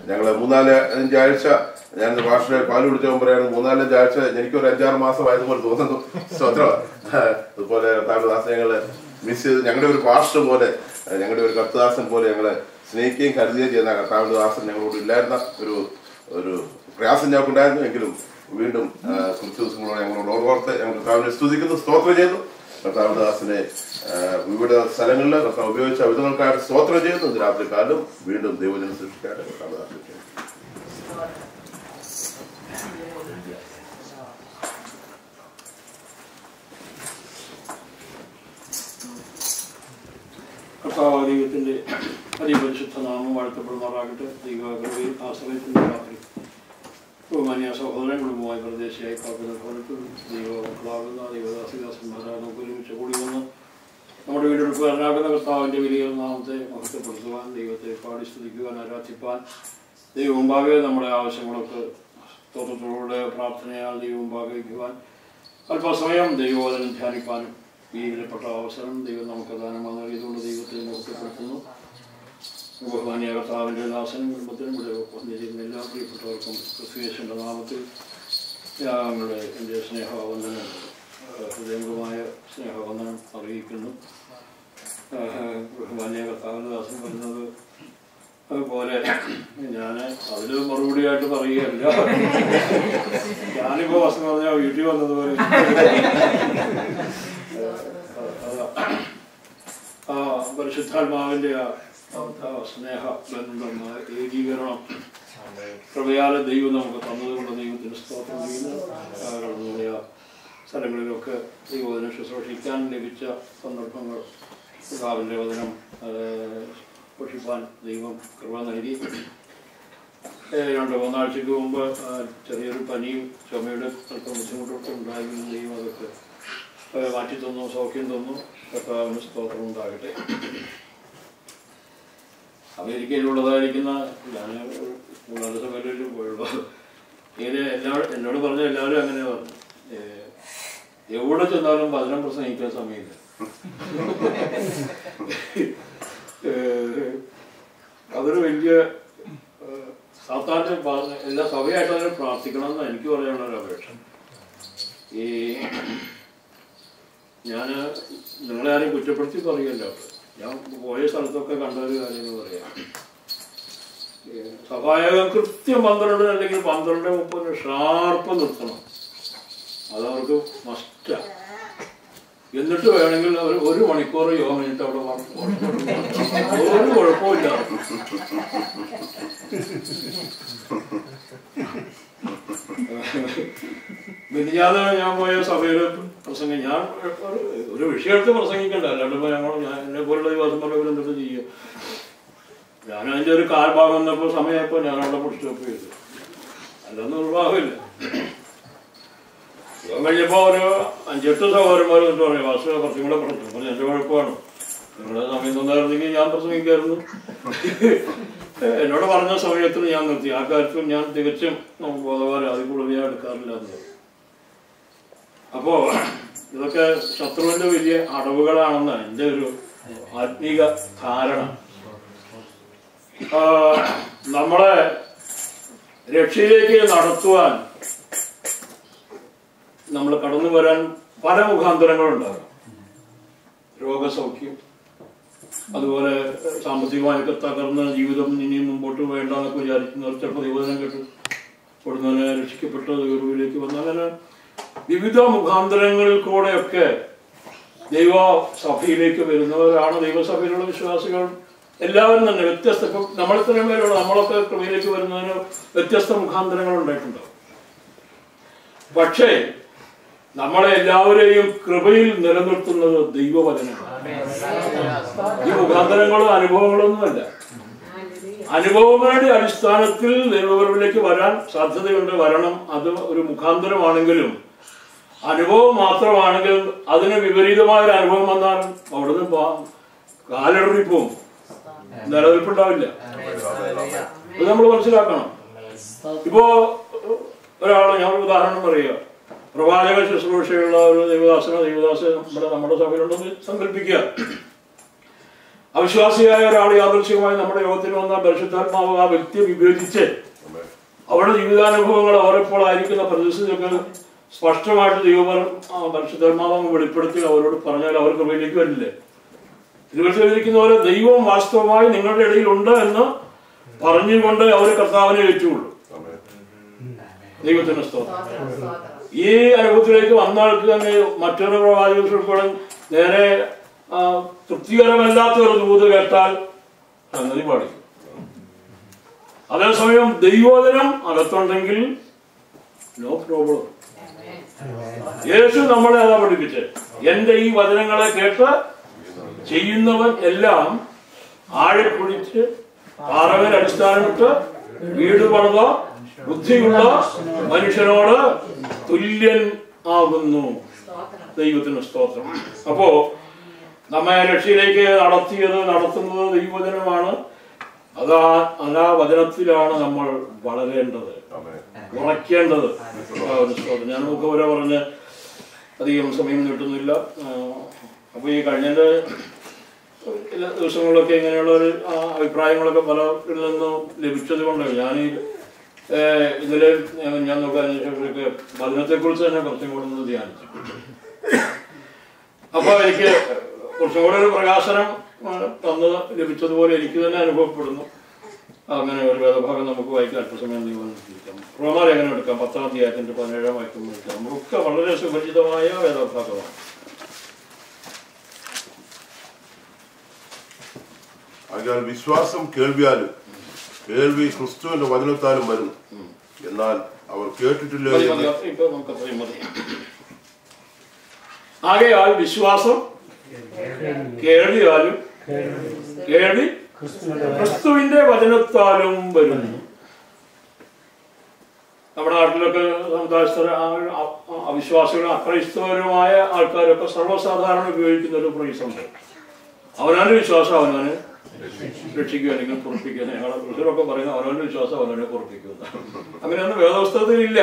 ഞങ്ങള് മൂന്നാല് അഞ്ചാഴ്ച ഞാൻ ഭാഷയെ പാല് കുടിച്ച പറയാണ് മൂന്നാലഞ്ച് ആഴ്ച എനിക്കൊരു അഞ്ചാറ് മാസമായതുപോലെ തോന്നുന്നു സ്വത്രം അതുപോലെ കർത്താവിദാസൻ ഞങ്ങള് മിസ് ചെയ്ത് ഞങ്ങളുടെ ഒരു പാസ്റ്റർ പോലെ ഏഹ് ഞങ്ങളുടെ ഒരു കർത്തദാസൻ പോലെ ഞങ്ങളെ സ്നേഹിക്കുകയും കരുതുകയും ചെയ്യുന്ന കർത്താവിദാസൻ ഞങ്ങളോട് ഇല്ലായിരുന്ന ഒരു ഒരു പ്രയാസം ഞങ്ങൾക്കുണ്ടായിരുന്നു എങ്കിലും വീണ്ടും ആ, കുറച്ച് ദിവസങ്ങളോടെ ഞങ്ങളോട് ഓർത്ത് ഞങ്ങൾ കർത്താവിനെ സ്തുതിക്കുന്നു സ്തോത്രം ചെയ്യുന്നു കർത്താവിദാസിനെ ആ, വിവിധ സ്ഥലങ്ങളിൽ കർത്താവ് ഉപയോഗിച്ച വിധങ്ങൾക്കായിട്ട് സ്തോത്രം ചെയ്യുന്നു ഇന്ന് രാത്രി കാലം വീണ്ടും ദൈവജനം സൃഷ്ടിക്കാതെ കർത്താവിദാസിനെ ചെയ്യുന്നു കർത്താവ് ദൈവത്തിന്റെ അതിപരിശുദ്ധ നാമം വാഴ്ത്തപ്പെടുമാറാകട്ടെ ദൈവകൃപയിൽ ആശ്രയത്തിന്റെ രാത്രി ബഹുമാന്യ സഹോദരൻ കുടുംബമായി പ്രദേശിയായി പാർക്കുന്ന ഭവനത്തിൽ ദൈവമക്കളാകുന്ന ദൈവദാസിദാസന്മാരാണ് നമുക്ക് ഒരുമിച്ച് കൂടി വന്ന് നമ്മുടെ വീടെടുക്കുവാനാകുന്ന കർത്താവിന്റെ വലിയ നാമത്തെ മഹത്വപ്പെടുത്തുവാൻ ദൈവത്തെ പാടി സ്തുതിക്കുവാൻ ആരാധിപ്പാൻ ദൈവമുമ്പാകെ നമ്മുടെ ആവശ്യങ്ങളൊക്കെ സ്തോത്രത്തോടെ പ്രാർത്ഥനയാൽ ദൈവമുമ്പാകെ വയ്ക്കുവാൻ അല്പസമയം ദൈവവചനം ധ്യാനിപ്പാനും ഈ വിലപ്പെട്ട അവസരം ദൈവം നമുക്ക് ദാനമായി നൽകിയതുകൊണ്ട് ദൈവത്തെ മഹത്വപ്പെടുത്തുന്നു ബഹുമാനിയ കർത്താവിൻ്റെ ദാസനും കുടുംബത്തിനും ഇവിടെ വന്നിരിക്കുന്ന എല്ലാ പ്രിയപ്പെട്ടവർക്കും ക്രിസ്തുയേശൻ്റെ നാമത്തിൽ ഞങ്ങളുടെ എൻ്റെ സ്നേഹവന്ദനം ഏഹ് ഹൃദയംഗമായ സ്നേഹവന്ദനം അറിയിക്കുന്നു ഏഹ് ബഹുമാനിയ കർത്താവിൻ്റെ ദാസൻ പറയുന്നത് അതുപോലെ ഞാൻ അതിൽ മറുപടിയായിട്ട് പറയുകയല്ല ഞാനിപ്പോൾ വസ്ത്രം പറഞ്ഞാൽ വീട്ടിൽ വന്നതുപോലെ ആ പരിശുദ്ധാത്മാവിന്റെ ആ ആ സ്നേഹ ബന്ധമായ ഏകീകരണം കൃപയാല ദൈവം നമുക്ക് തന്നതുകൊണ്ട് ദൈവത്തിന് സ്തോത്രം ചെയ്യുന്നു കാരണം നമ്മുടെ ആ സ്ഥലങ്ങളിലൊക്കെ ദൈവവചനം ശുശ്രൂഷിക്കാൻ ലഭിച്ച സന്ദർഭങ്ങൾ പിതാവിൻ്റെ വചനം പോഷിപ്പാൻ ദൈവം കൃപ നൽകി ഏഹ് രണ്ട് മൂന്നാഴ്ചക്ക് മുമ്പ് ആ, ചെറിയൊരു പനിയും ചുമയുടെ അല്പം ബുദ്ധിമുട്ടൊക്കെ ഉണ്ടായിരുന്നു ദൈവം അതൊക്കെ ഏഹ് മാറ്റി തന്നു സൗഖ്യം തന്നു കർത്താവിന് സ്തോത്രം ഉണ്ടാകട്ടെ അമേരിക്കയിലുള്ളതായിരിക്കുന്ന ഞാൻ മൂന്നാല് സഭയിലൊരു പോയുള്ളൂ ഇങ്ങനെ എല്ലാവരും എന്നോട് പറഞ്ഞ എല്ലാവരും അങ്ങനെ പറഞ്ഞു ഏഹ് എവിടെ ചെന്നാലും വചനം പ്രസംഗിക്കാൻ സമയമില്ല ഏഹ് അതൊരു വലിയ ഏഹ് സാത്താന്റെ ഭാഗ- എല്ലാ സഭയായിട്ട് അതിനെ പ്രാർത്ഥിക്കണം എന്ന് എനിക്ക് പറയാനുള്ള ഒരു അപേക്ഷ ഈ ഞാൻ നിങ്ങളെ ആരും കുറ്റപ്പെടുത്തി പറയല്ലോ ഞാൻ പോയ സ്ഥലത്തൊക്കെ കണ്ട ഒരു കാര്യങ്ങൾ പറയാം ഈ സഭായോഗം കൃത്യം പന്ത്രണ്ടിന് അല്ലെങ്കിൽ പന്ത്രണ്ട് മുപ്പതിന് ഷാർപ്പ് നിർത്തണം അതവർക്ക് മസ്റ്റാ എന്നിട്ട് വേണമെങ്കിൽ അവർ ഒരു മണിക്കൂർ യോഗ കഴിഞ്ഞിട്ട് അവിടെ വർക്ക് ഒരു കുഴപ്പമില്ല മിനിഞ്ഞാന്ന് ഞാൻ പോയ സഭയിൽ പ്രസംഗം ഞാൻ ഒരു- ഒരു വിഷയത്തെ പ്രസംഗിക്കണ്ട അല്ലാണ്ട് ഇപ്പൊ ഞങ്ങൾ ഞാൻ എന്നെ പോലുള്ള ദിവസം പറഞ്ഞ എന്തൊക്കെ ചെയ്യും ഞാൻ അതിന്റെ ഒരു കാൽഭാഗം വന്നപ്പോൾ സമയമായപ്പോൾ ഞാൻ അവിടെ പുഷ് സ്റ്റോപ്പ് ചെയ്തു അല്ലൊന്നും നിർവാഹമില്ല യോഗം കഴിഞ്ഞപ്പോ ഒരു അഞ്ചെട്ട് സഹോദരന്മാർ എന്നിട്ട് പറഞ്ഞു വാസു കുറച്ചും കൂടെ പറഞ്ഞു പറഞ്ഞു എന്റെ കുഴപ്പമാണ് നിങ്ങളുടെ സമയം തന്നായിരുന്നെങ്കിൽ ഞാൻ പ്രസംഗിക്കായിരുന്നു എന്നോട് പറഞ്ഞ സമയത്തിന് ഞാൻ നിർത്തി ആ കാര്യത്തിൽ ഞാൻ തികച്ചും ബോധവാനം അതിൽ കൂടുതൽ ഞാൻ എടുക്കാറില്ല എന്ന് പറഞ്ഞു. അപ്പോ ഇതൊക്കെ ശത്രുവിന്റെ വലിയ അടവുകളാണെന്നാണ് എൻ്റെ ഒരു ആത്മീക ധാരണ ആ, നമ്മളെ രക്ഷയിലേക്ക് നടത്തുവാൻ നമ്മൾ കടന്നു വരാൻ പല മുഖാന്തരങ്ങളുണ്ടാകാം രോഗസൗഖ്യം അതുപോലെ സാമ്പത്തികമായൊക്കെ തകർന്ന ജീവിതം ഇനി മുമ്പോട്ട് വേണ്ടെന്നൊക്കെ വിചാരിക്കുന്നവർ ചിലപ്പോൾ ദൈവദിനം കേട്ട് ഉടനെ രക്ഷിക്കപ്പെട്ട് ദൈവത്തിലേക്ക് വന്ന അങ്ങനെ വിവിധ മുഖാന്തരങ്ങളിൽ കൂടെയൊക്കെ ദൈവ സഭയിലേക്ക് വരുന്നവരാണ് ദൈവസഭയിലുള്ള വിശ്വാസികൾ എല്ലാവരും തന്നെ വ്യത്യസ്ത ഇപ്പം നമ്മൾ ഇത്രയും പേരുള്ള നമ്മളൊക്കെ കൃപയിലേക്ക് വരുന്നതിന് വ്യത്യസ്ത മുഖാന്തരങ്ങൾ ഉണ്ടായിട്ടുണ്ടാവും പക്ഷേ നമ്മളെ എല്ലാവരെയും കൃപയിൽ നിലനിർത്തുന്നത് ദൈവവചനമാണ് ഈ മുഖാന്തരങ്ങളോ അനുഭവങ്ങളൊന്നുമല്ല അനുഭവങ്ങളുടെ അടിസ്ഥാനത്തിൽ ദൈവപരവിലേക്ക് വരാൻ സാധ്യതയുണ്ട് വരണം അത് ഒരു മുഖാന്തരമാണെങ്കിലും അനുഭവം മാത്രമാണെങ്കിലും അതിന് വിപരീതമായ ഒരു അനുഭവം വന്നാൽ അവിടുന്ന് പാ- കാലിടറിപ്പോവും നിലനിൽപ്പുണ്ടാവില്ല ഇത് നമ്മൾ മനസ്സിലാക്കണം ഇപ്പോ ഒരാള് ഞാൻ ഒരു ഉദാഹരണം പറയുക പ്രവാചക ശുശ്രൂഷയുള്ള ഒരു ദൈവദാസനോ ദൈവദാസ നമ്മുടെ നമ്മുടെ സഭയിലുണ്ടെന്ന് സങ്കല്പിക്കുക അവിശ്വാസിയായ ഒരാൾ യാദൃശ്യമായി നമ്മുടെ യോഗത്തിൽ വന്ന പരിശുദ്ധാത്മാവ് ആ വ്യക്തിയെ വിഭജിച്ച് ആമേൻ. അവരുടെ ജീവിതാനുഭവങ്ങൾ അവരിപ്പോൾ ആയിരിക്കുന്ന പ്രതിസന്ധിയൊക്കെ സ്പഷ്ടമായിട്ട് ദൈവപരം പരിശുദ്ധാത്മാവ് വെളിപ്പെടുത്തി അവരോട് പറഞ്ഞാൽ അവർ കൃപയിലേക്ക് വരില്ലേ തിരുവനന്തപുരത്തിരിക്കുന്ന പോലെ ദൈവം വാസ്തവമായി നിങ്ങളുടെ ഇടയിലുണ്ട് എന്ന് പറഞ്ഞുകൊണ്ട് അവർ കർത്താവിനെ വെച്ചുകൊള്ളു ആമേൻ. ദൈവത്തിന്റെ സ്തോത്രം ഈ അനുഭവത്തിലേക്ക് വന്ന ആൾക്ക് തന്നെ മറ്റൊരു പ്രവാചകൻ നേരെ ആ, തൃപ്തികരമല്ലാത്ത ഒരു ദൂത് കേട്ടാൽ സംഗതി പാടിക്കും അതേസമയം ദൈവോദനം അകത്തുണ്ടെങ്കിൽ നോ പ്രോബ്ലം യേശു നമ്മളെ അതാ പഠിപ്പിച്ചത് എന്റെ ഈ വചനങ്ങളെ കേട്ട് ചെയ്യുന്നവൻ എല്ലാം ആഴെക്കുഴിച്ച് പാറവേൽ അടിസ്ഥാനമിട്ട് വീട് പണിത ബുദ്ധിയുള്ള മനുഷ്യനോട് തുല്യൻ ആകുന്നു ദൈവത്തിന് സ്തോത്രം അപ്പോ നമ്മെ രക്ഷയിലേക്ക് നടത്തിയത് നടത്തുന്നത് ദൈവവചനമാണ് അതാ അതാ വചനത്തിലാണ് നമ്മൾ വളരേണ്ടത് ആമേൻ. ഉറക്കേണ്ടത് ആ ഒരു സ്തോത്രം ഞാൻ നമുക്ക് ഓരോ പറഞ്ഞ് അധികം സമയം നീട്ടുന്നില്ല അപ്പോൾ ഈ കഴിഞ്ഞ ചില ദിവസങ്ങളിലൊക്കെ ഇങ്ങനെയുള്ള ഒരു ആ, അഭിപ്രായങ്ങളൊക്കെ പലരിൽ നിന്നും ലഭിച്ചത് കൊണ്ട് ഞാൻ ഈ ഇതിൽ ഞാൻ നോക്കാൻ വചനത്തെക്കുറിച്ച് തന്നെ കുറച്ചും കൂടെ ഒന്ന് ധ്യാനിച്ചു അപ്പോൾ എനിക്ക് കുറച്ചും കൂടെ ഒരു പ്രകാശനം ആ, തന്നത് ലഭിച്ചതുപോലെ എനിക്ക് തന്നെ അനുഭവപ്പെടുന്നു അങ്ങനെ ഒരു വേദഭാഗം നമുക്ക് വായിക്കാൻ അല്പസമയം ദൈവം ജീവിക്കാം റോമാരെ എങ്ങനെ എടുക്കാം പത്താം അധ്യായത്തിന്റെ പതിനേഴാം വാക്യം എടുക്കാം നമുക്കൊക്കെ വളരെ സുപരിചിതമായ വേദഭാഗമാണ് അതിനാൽ വിശ്വാസം കേൾവിയാലും കേൾവി ക്രിസ്തുവിന്റെ വചനത്താലും വരുന്നു എന്നാൽ അവർ കേട്ടിട്ടില്ല മതി, എന്ന് മതി. ഇപ്പൊ നമുക്ക് അത്രയും മതി ആകയാൽ വിശ്വാസം കേൾവിയാലും കേൾവി ക്രിസ്തുവിന്റെ വചനത്താലും വരുന്നു നമ്മുടെ നാട്ടിലൊക്കെ സമുദായസ്ഥര അവിശ്വാസികളും അക്രൈസ്തവരുമായ ആൾക്കാരൊക്കെ സർവ്വസാധാരണ ഉപയോഗിക്കുന്ന ഒരു പ്രൈസുണ്ട് അവനാന്റെ വിശ്വാസം അവനാന് രക്ഷിക്കുക അല്ലെങ്കിൽ പുറപ്പിക്കുക ഞങ്ങളെ കൃഷികളൊക്കെ പറയുന്ന അവനവന്റെ വിശ്വാസം അവനവനെ പുറപ്പിക്കുക അങ്ങനെയൊന്നും വേദപുസ്തകത്തിൽ ഇല്ല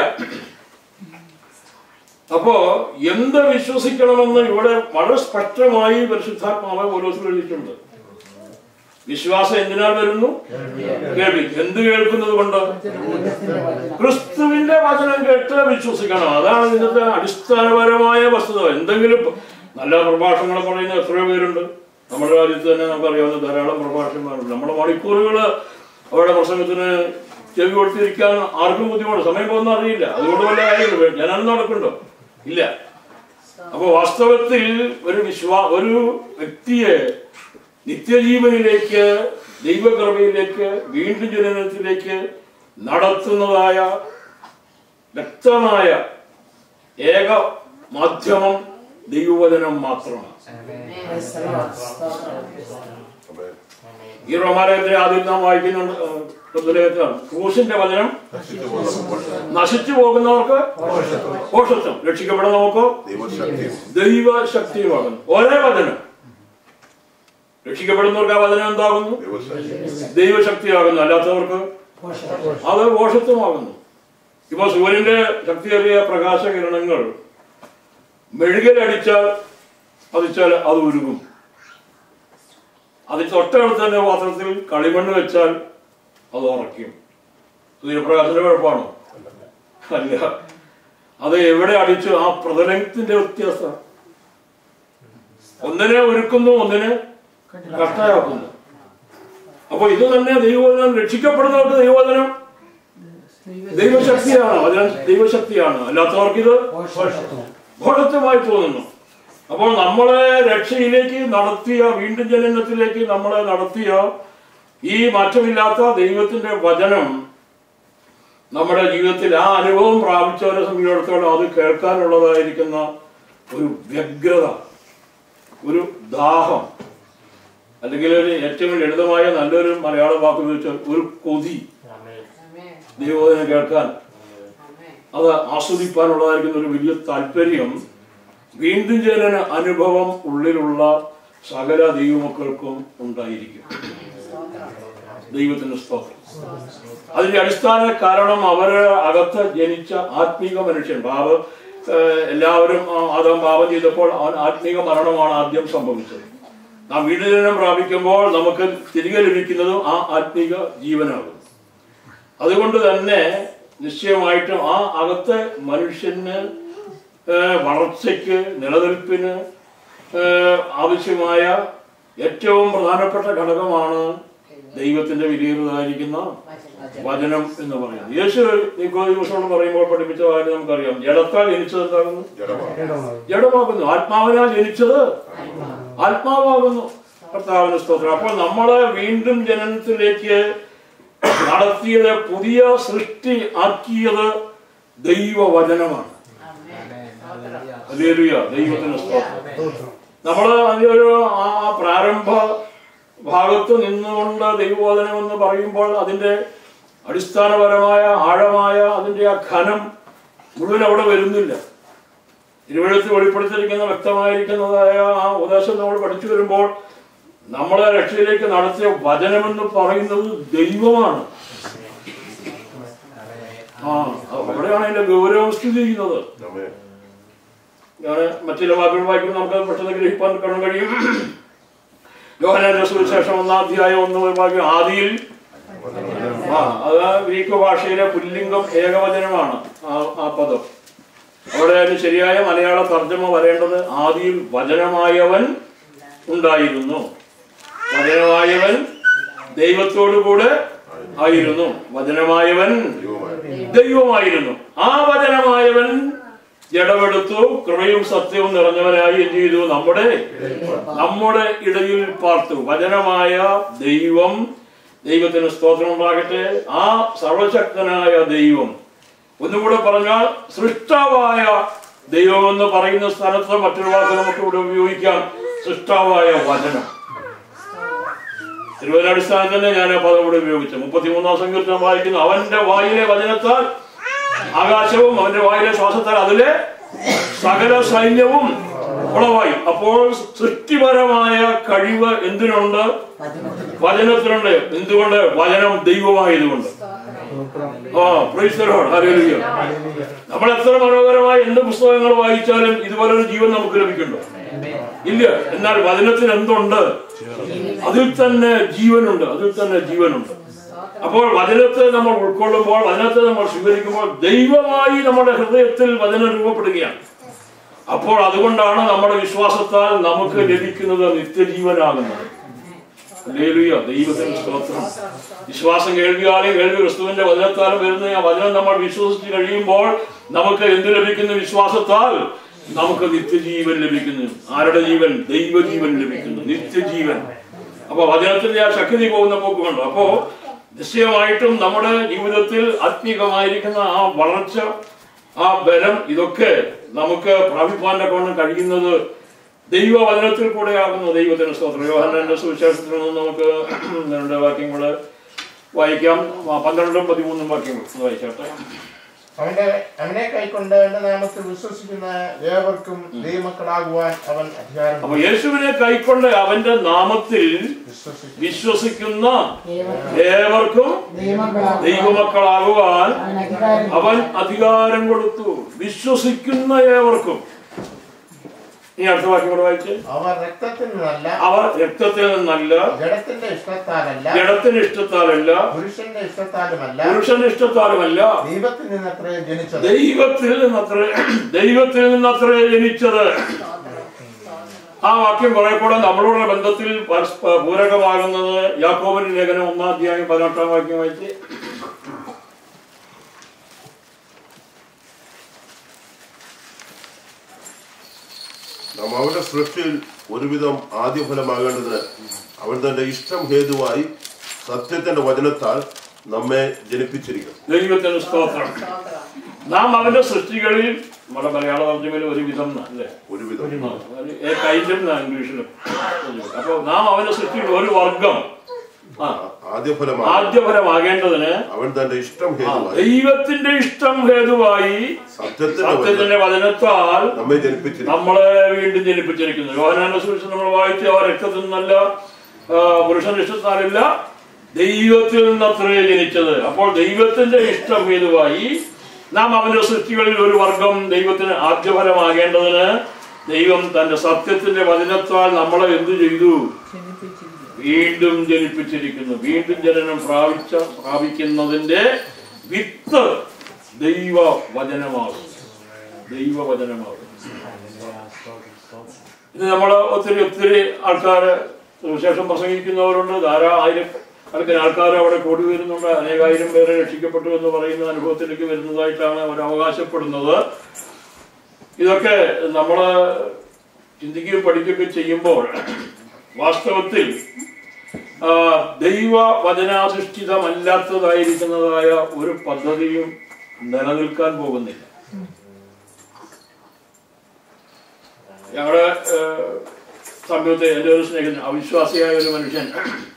അപ്പോ എന്ത് വിശ്വസിക്കണമെന്ന് ഇവിടെ വളരെ സ്പഷ്ടമായി പരിശുദ്ധാത്മാവ് ഓരോരുത്തർ എഴുതിയിട്ടുണ്ട് വിശ്വാസം എന്തിനാൽ വരുന്നു കേൾവി എന്ത് കേൾക്കുന്നത് കൊണ്ട് ക്രിസ്തുവിന്റെ വചനം കേട്ട് വിശ്വസിക്കണം അതാണ് ഇന്നത്തെ അടിസ്ഥാനപരമായ വസ്തുത എന്തെങ്കിലും നല്ല പ്രഭാഷണങ്ങൾ പറയുന്ന എത്രയോ പേരുണ്ട് നമ്മുടെ രാജ്യത്ത് തന്നെ നമുക്കറിയാവുന്ന ധാരാളം പ്രഭാഷണങ്ങളുണ്ട് നമ്മുടെ മണിക്കൂറുകൾ അവരുടെ പ്രസംഗത്തിന് ചെവി കൊടുത്തിരിക്കാൻ ആർക്കും ബുദ്ധിമുട്ട് സമയം പോകുന്ന അറിയില്ല അതുകൊണ്ട് വല്ല കാര്യമില്ല ജനം നടക്കുന്നുണ്ടോ ഇല്ല അപ്പൊ വാസ്തവത്തിൽ ഒരു വിശ്വാ ഒരു വ്യക്തിയെ നിത്യജീവനിലേക്ക് ദൈവകൃപയിലേക്ക് വീണ്ടും ജനനത്തിലേക്ക് നടത്തുന്നതായ വ്യക്തമായ ഏക മാധ്യമം ദൈവവചനം മാത്രമാണ് ആമേൻ. ഈ റോമാലയത്തിലെ ആദ്യം നാം വായിക്കുന്നുണ്ട് ആ, പുസ്തകത്തിലാണ് ക്രൂശിന്റെ വചനം നശിച്ചു പോകുന്നവർക്ക് പോഷത്വം രക്ഷിക്കപ്പെടുന്നവർക്കോ ദൈവശക്തി ദൈവശക്തിയുമാകുന്നു ഒരേ വചനം രക്ഷിക്കപ്പെടുന്നവർക്ക് ആ വചനം എന്താകുന്നു ദൈവശക്തി ദൈവശക്തിയാകുന്നു അല്ലാത്തവർക്ക് അത് പോഷത്വമാകുന്നു ഇപ്പൊ സൂര്യന്റെ ശക്തിയേറിയ പ്രകാശകിരണങ്ങൾ മെഴുകലടിച്ചാൽ പതിച്ചാൽ അത് ഉരുകും അതിന് തൊട്ടടുത്ത് തന്നെ പാത്രത്തിൽ കളിമണ്ണ് വെച്ചാൽ അത് ഉറയ്ക്കും സൂര്യപ്രകാശത്തിന്റെ കുഴപ്പമാണോ അല്ല അത് എവിടെ അടിച്ചു ആ പ്രതലത്തിന്റെ വ്യത്യാസം ഒന്നിനെ ഒരുക്കുന്നു ഒന്നിനെ കഷ്ടയാക്കുന്നു അപ്പൊ ഇത് തന്നെ ദൈവവചനം രക്ഷിക്കപ്പെടുന്നവർക്ക് ദൈവവചനം ദൈവശക്തിയാണ് വചനം ദൈവശക്തിയാണ് അല്ലാത്തവർക്ക് ഇത് ഘോഷത്വമായി തോന്നുന്നു അപ്പോൾ നമ്മളെ രക്ഷയിലേക്ക് നടത്തിയ വീണ്ടും ജനനത്തിലേക്ക് നമ്മളെ നടത്തിയ ഈ മാറ്റമില്ലാത്ത ദൈവത്തിന്റെ വചനം നമ്മുടെ ജീവിതത്തിൽ ആ അനുഭവം പ്രാപിച്ചവരെ സംബന്ധിച്ചിടത്തോളം അത് കേൾക്കാനുള്ളതായിരിക്കുന്ന ഒരു വ്യഗ്രത ഒരു ദാഹം അല്ലെങ്കിൽ ഒരു ഏറ്റവും ലളിതമായ നല്ലൊരു മലയാള വാക്ക് ഉപയോഗിച്ചാൽ ഒരു കൊതി ദൈവവചനം കേൾക്കാൻ അത് ആസ്വദിക്കാനുള്ളതായിരിക്കുന്ന ഒരു വലിയ താല്പര്യം വീണ്ടും ജനന അനുഭവം ഉള്ളിലുള്ള സകല ദൈവമക്കൾക്കും ഉണ്ടായിരിക്കും ദൈവത്തിന്റെ സ്തോത്രം അതിന്റെ അടിസ്ഥാന കാരണം അവര് അകത്ത് ജനിച്ച ആത്മീക മനുഷ്യൻ പാപ ഏഹ് എല്ലാവരും ആ, ആദാം പാപം ചെയ്തപ്പോൾ അവൻ ആത്മീക മരണമാണ് ആദ്യം സംഭവിച്ചത് നാം വീണ്ടുജനം പ്രാപിക്കുമ്പോൾ നമുക്ക് തിരികെ ലഭിക്കുന്നതും ആ ആത്മീക ജീവനാകും അതുകൊണ്ട് തന്നെ നിശ്ചയമായിട്ടും ആ അകത്തെ മനുഷ്യന് ഏഹ്, വളർച്ചയ്ക്ക് നിലനിൽപ്പിന് ഏഹ്, ആവശ്യമായ ഏറ്റവും പ്രധാനപ്പെട്ട ഘടകമാണ് ദൈവത്തിന്റെ വിലയിരുന്നതായിരിക്കുന്ന വചനം എന്ന് പറയുന്നത് യേശു നിക്കോദിമസോട് പറയുമ്പോൾ പഠിപ്പിച്ച കാര്യം നമുക്കറിയാം ജഡത്താൽ ജനിച്ചത് എന്താകുന്നു ജഡമാണ് ജഡമാകുന്നു ആത്മാവിനാൽ ജനിച്ചത് ആത്മാവാകുന്നു കർത്താവിന് സ്തോത്രം അപ്പോൾ നമ്മളെ വീണ്ടും ജനനത്തിലേക്ക് നടത്തിയത് പുതിയ സൃഷ്ടി ആക്കിയത് ദൈവവചനമാണ് ഹല്ലേലൂയ ദൈവത്തിന് സ്തോത്രം നമ്മൾ അതിനൊരു ആ പ്രാരംഭ ഭാഗത്ത് നിന്നുകൊണ്ട് ദൈവബോധനം എന്ന് പറയുമ്പോൾ അതിന്റെ അടിസ്ഥാനപരമായ ആഴമായ അതിന്റെ ആ ഘനം മുഴുവൻ അവിടെ വരുന്നില്ല തിരുവഴുത്ത് വെളിപ്പെടുത്തിയിരിക്കുന്ന വ്യക്തമായിരിക്കുന്നതായ ആ ഉപദേശം നമ്മൾ പഠിച്ചു വരുമ്പോൾ നമ്മളെ രക്ഷയിലേക്ക് നടത്തിയ വചനമെന്ന് പറയുന്നത് ദൈവമാണ് ആ അവിടെയാണ് അതിന്റെ ഗൗരവം സ്ഥിതി ചെയ്യുന്നത് ആമേൻ. ഞാൻ മറ്റു വാക്കുകൾ വായിക്കുമ്പോൾ നമുക്ക് അത് പെട്ടെന്ന് ഗ്രഹിപ്പാൻ കാണാൻ കഴിയും യോഹനാന്റെ സുവിശേഷം ഒന്നാം അധ്യായം ഒന്ന് വാക്യം ആദിയിൽ ആ അത് ഗ്രീക്ക് ഭാഷയിലെ പുല്ലിംഗം ഏകവചനമാണ് ആ ആ പദം അവിടെ അതിന് ശരിയായ മലയാള തർജ്ജമ വരേണ്ടത് ആദിയിൽ വചനമായവൻ ഉണ്ടായിരുന്നു വചനമായവൻ ദൈവത്തോടു കൂടെ ആയിരുന്നു വചനമായവൻ ദൈവമായ ദൈവമായിരുന്നു ആ വചനമായവൻ ജഡമെടുത്തു കൃപയും സത്യവും നിറഞ്ഞവനായി എന്ത് ചെയ്തു നമ്മുടെ നമ്മുടെ ഇടയിൽ പാർത്തു വചനമായ ദൈവം ദൈവത്തിന് സ്തോത്രം ഉണ്ടാകട്ടെ ആ സർവശക്തനായ ദൈവം ഒന്നുകൂടെ പറഞ്ഞാൽ സൃഷ്ടാവായ ദൈവം എന്ന് പറയുന്ന സ്ഥലത്ത് മറ്റൊരു വാക്ക് നമുക്ക് ഇവിടെ ഉപയോഗിക്കാം സൃഷ്ടാവായ വചനം തിരുവനടിസ്ഥാനത്തിൽ തന്നെ ഞാൻ ആ പദം ഇവിടെ ഉപയോഗിച്ചു മുപ്പത്തിമൂന്നാം സങ്കീർത്തനം വായിക്കുന്നു അവന്റെ വായിലെ വചനത്താൽ ആകാശവും അവന്റെ വായിലെ ശ്വാസത്താൽ അതിലെ സകല സൈന്യവും ഉളവായി അപ്പോൾ സൃഷ്ടിപരമായ കഴിവ് എന്തിനുണ്ട് വചനത്തിനുണ്ട് എന്തുകൊണ്ട് വചനം ദൈവമായതുകൊണ്ട് ആ praise the Lord. Hallelujah. നമ്മൾ എത്ര മനോഹരമായ എന്ത് പുസ്തകങ്ങൾ വായിച്ചാലും ഇതുപോലൊരു ജീവൻ നമുക്ക് ലഭിക്കുന്നുണ്ടോ ഇല്ല എന്നാൽ വചനത്തിന് എന്തുണ്ട് അതിൽ തന്നെ ജീവനുണ്ട് അതിൽ തന്നെ ജീവനുണ്ട് അപ്പോൾ വചനത്തെ നമ്മൾ ഉൾക്കൊള്ളുമ്പോൾ വചനത്തെ നമ്മൾ സ്വീകരിക്കുമ്പോൾ ദൈവമായി നമ്മുടെ ഹൃദയത്തിൽ വചനം രൂപപ്പെടുകയാണ് അപ്പോൾ അതുകൊണ്ടാണ് നമ്മുടെ വിശ്വാസത്താൽ നമുക്ക് ലഭിക്കുന്നത് നിത്യജീവനാകുന്നത് ഹല്ലേലൂയ. ദൈവത്തിന് സ്തോത്രം വിശ്വാസം കേൾവിയാലും കേൾവി ക്രിസ്തുവിന്റെ വചനത്താലും വരുന്ന ആ വചനം നമ്മൾ വിശ്വസിച്ച് കഴിയുമ്പോൾ നമുക്ക് എന്ത് ലഭിക്കുന്നു വിശ്വാസത്താൽ നമുക്ക് നിത്യജീവൻ ലഭിക്കുന്നു ആരുടെ ജീവൻ ദൈവജീവൻ ലഭിക്കുന്നു നിത്യജീവൻ അപ്പൊ വചനത്തിന്റെ ആ ശക്തി പോകുന്ന പോക്കുമുണ്ട് അപ്പോ നിശ്ചയമായിട്ടും നമ്മുടെ ജീവിതത്തിൽ ആത്മീകമായിരിക്കുന്ന ആ വളർച്ച ആ ബലം ഇതൊക്കെ നമുക്ക് പ്രാപിപ്പാന്റെ കൊണ്ട് കഴിയുന്നത് ദൈവവചനത്തിൽ കൂടെയാകുന്നു ദൈവത്തിന് സ്തോത്രം യോഹന്നാന്റെ സുവിശേഷത്തിൽ നിന്ന് നമുക്ക് രണ്ട് വാക്യങ്ങൾ വായിക്കാം ആ, പന്ത്രണ്ടും പതിമൂന്നും വാക്യങ്ങൾ ഒന്ന് വായിച്ചോട്ടെ അവന്റെ അവനെ കൈക്കൊണ്ട് അവന്റെ നാമത്തിൽ വിശ്വസിക്കുന്ന ഏവർക്കും ദൈവമക്കളാകുവാൻ അവൻ അധികാരം അപ്പൊ യേശുവിനെ കൈക്കൊണ്ട് അവന്റെ നാമത്തിൽ വിശ്വസിക്കും വിശ്വസിക്കുന്ന ഏവർക്കും ദൈവമക്കളാകുവാൻ അവൻ അധികാരം കൊടുത്തു വിശ്വസിക്കുന്ന ഏവർക്കും ഈ അടുത്ത വാക്യം കൂടെ വായിച്ച് അവർ രക്തത്തിൽ നിന്നല്ല അവർ രക്തത്തിൽ നിന്നല്ല ജഡത്തിന്റെ ഇഷ്ടത്താലല്ല ജഡത്തിന് ഇഷ്ടത്താലല്ല പുരുഷന്റെ ഇഷ്ടത്താലുമല്ല പുരുഷന്റെ ഇഷ്ടത്താലുമല്ല ദൈവത്തിൽ നിന്നത്രേ ജനിച്ചത് ദൈവത്തിൽ നിന്നത്ര ദൈവത്തിൽ നിന്നത്രേ ജനിച്ചത് ആ വാക്യം കുറെ കൂടെ നമ്മളോടുള്ള ബന്ധത്തിൽ പരസ്പ- പൂരകമാകുന്നത് യാക്കോബിന്റെ ലേഖനം ഒന്നാം അധ്യായം പതിനെട്ടാം വാക്യം വായിച്ച് നാം അവന്റെ സൃഷ്ടിയിൽ ഒരുവിധം ആദ്യഫലമാകേണ്ടതിന് അവൻ തന്റെ ഇഷ്ടം ഹേതുവായി സത്യത്തിന്റെ വചനത്താൽ നമ്മെ ജനിപ്പിച്ചിരിക്കുന്നു ദൈവത്തിന് സ്തോത്രം നാം അവന്റെ സൃഷ്ടികളിൽ നമ്മുടെ മലയാള തർജ്ജമയിൽ ഒരു വിധം അല്ലേ ഒരുവിധം കൈൻഡും ഇംഗ്ലീഷിലും അപ്പൊ നാം അവന്റെ സൃഷ്ടിയിൽ ഒരു വർഗം ആ ആദ്യഫലമാണ് ആദ്യഫലമാകേണ്ടതിന് അവൻ തന്റെ ഇഷ്ടം ഹേതുവായി ദൈവത്തിന്റെ ഇഷ്ടം ഹേതുവായി സത്യത്തിന്റെ വചനം സത്യത്തിന്റെ വചനത്താൽ നമ്മെ ജനിപ്പിച്ചിരിക്കുന്നു നമ്മളെ വീണ്ടും ജനിപ്പിച്ചിരിക്കുന്നു യോഹനാന്റെ സുവിശേഷം നമ്മൾ വായിച്ച് അവർ രക്തത്തിൽ നിന്നല്ല ആ, പുരുഷന്റെ ഇഷ്ടത്താലല്ല ദൈവത്തിൽ നിന്നത്രേ ജനിച്ചത് അപ്പോൾ ദൈവത്തിന്റെ ഇഷ്ടം ഹേതുവായി നാം അവന്റെ സൃഷ്ടികളിൽ ഒരു വർഗം ദൈവത്തിന് ആദ്യഫലമാകേണ്ടതിന് ദൈവം തന്റെ സത്യത്തിന്റെ വചനത്താൽ നമ്മളെ എന്തു ചെയ്തു വീണ്ടും ജനിപ്പിച്ചിരിക്കുന്നു വീണ്ടും ജനനം പ്രാപിച്ച പ്രാപിക്കുന്നതിന്റെ വിത്ത് ദൈവ വചനമാകും ദൈവവചനമാകും ഇത് നമ്മൾ ഒത്തിരി ഒത്തിരി ആൾക്കാർ സുവിശേഷം പ്രസംഗിക്കുന്നവരുണ്ട് ധാരാ ആയിരം കണക്കിന് ആൾക്കാർ അവിടെ കൂടി വരുന്നുണ്ട് അനേകായിരം പേരെ രക്ഷിക്കപ്പെട്ടു എന്ന് പറയുന്ന അനുഭവത്തിലേക്ക് വരുന്നതായിട്ടാണ് അവർ അവകാശപ്പെടുന്നത് ഇതൊക്കെ നമ്മൾ ചിന്തിക്കുകയും പഠിക്കുകയൊക്കെ ചെയ്യുമ്പോൾ വാസ്തവത്തിൽ ആ, ദൈവ വചനാധിഷ്ഠിതമല്ലാത്തതായിരിക്കുന്നതായ ഒരു പദ്ധതിയും നിലനിൽക്കാൻ പോകുന്നില്ല ഞങ്ങളുടെ ഏഹ്, സമീപത്തെ എൻ്റെ ഒരു സ്നേഹിതൻ അവിശ്വാസിയായ ഒരു മനുഷ്യൻ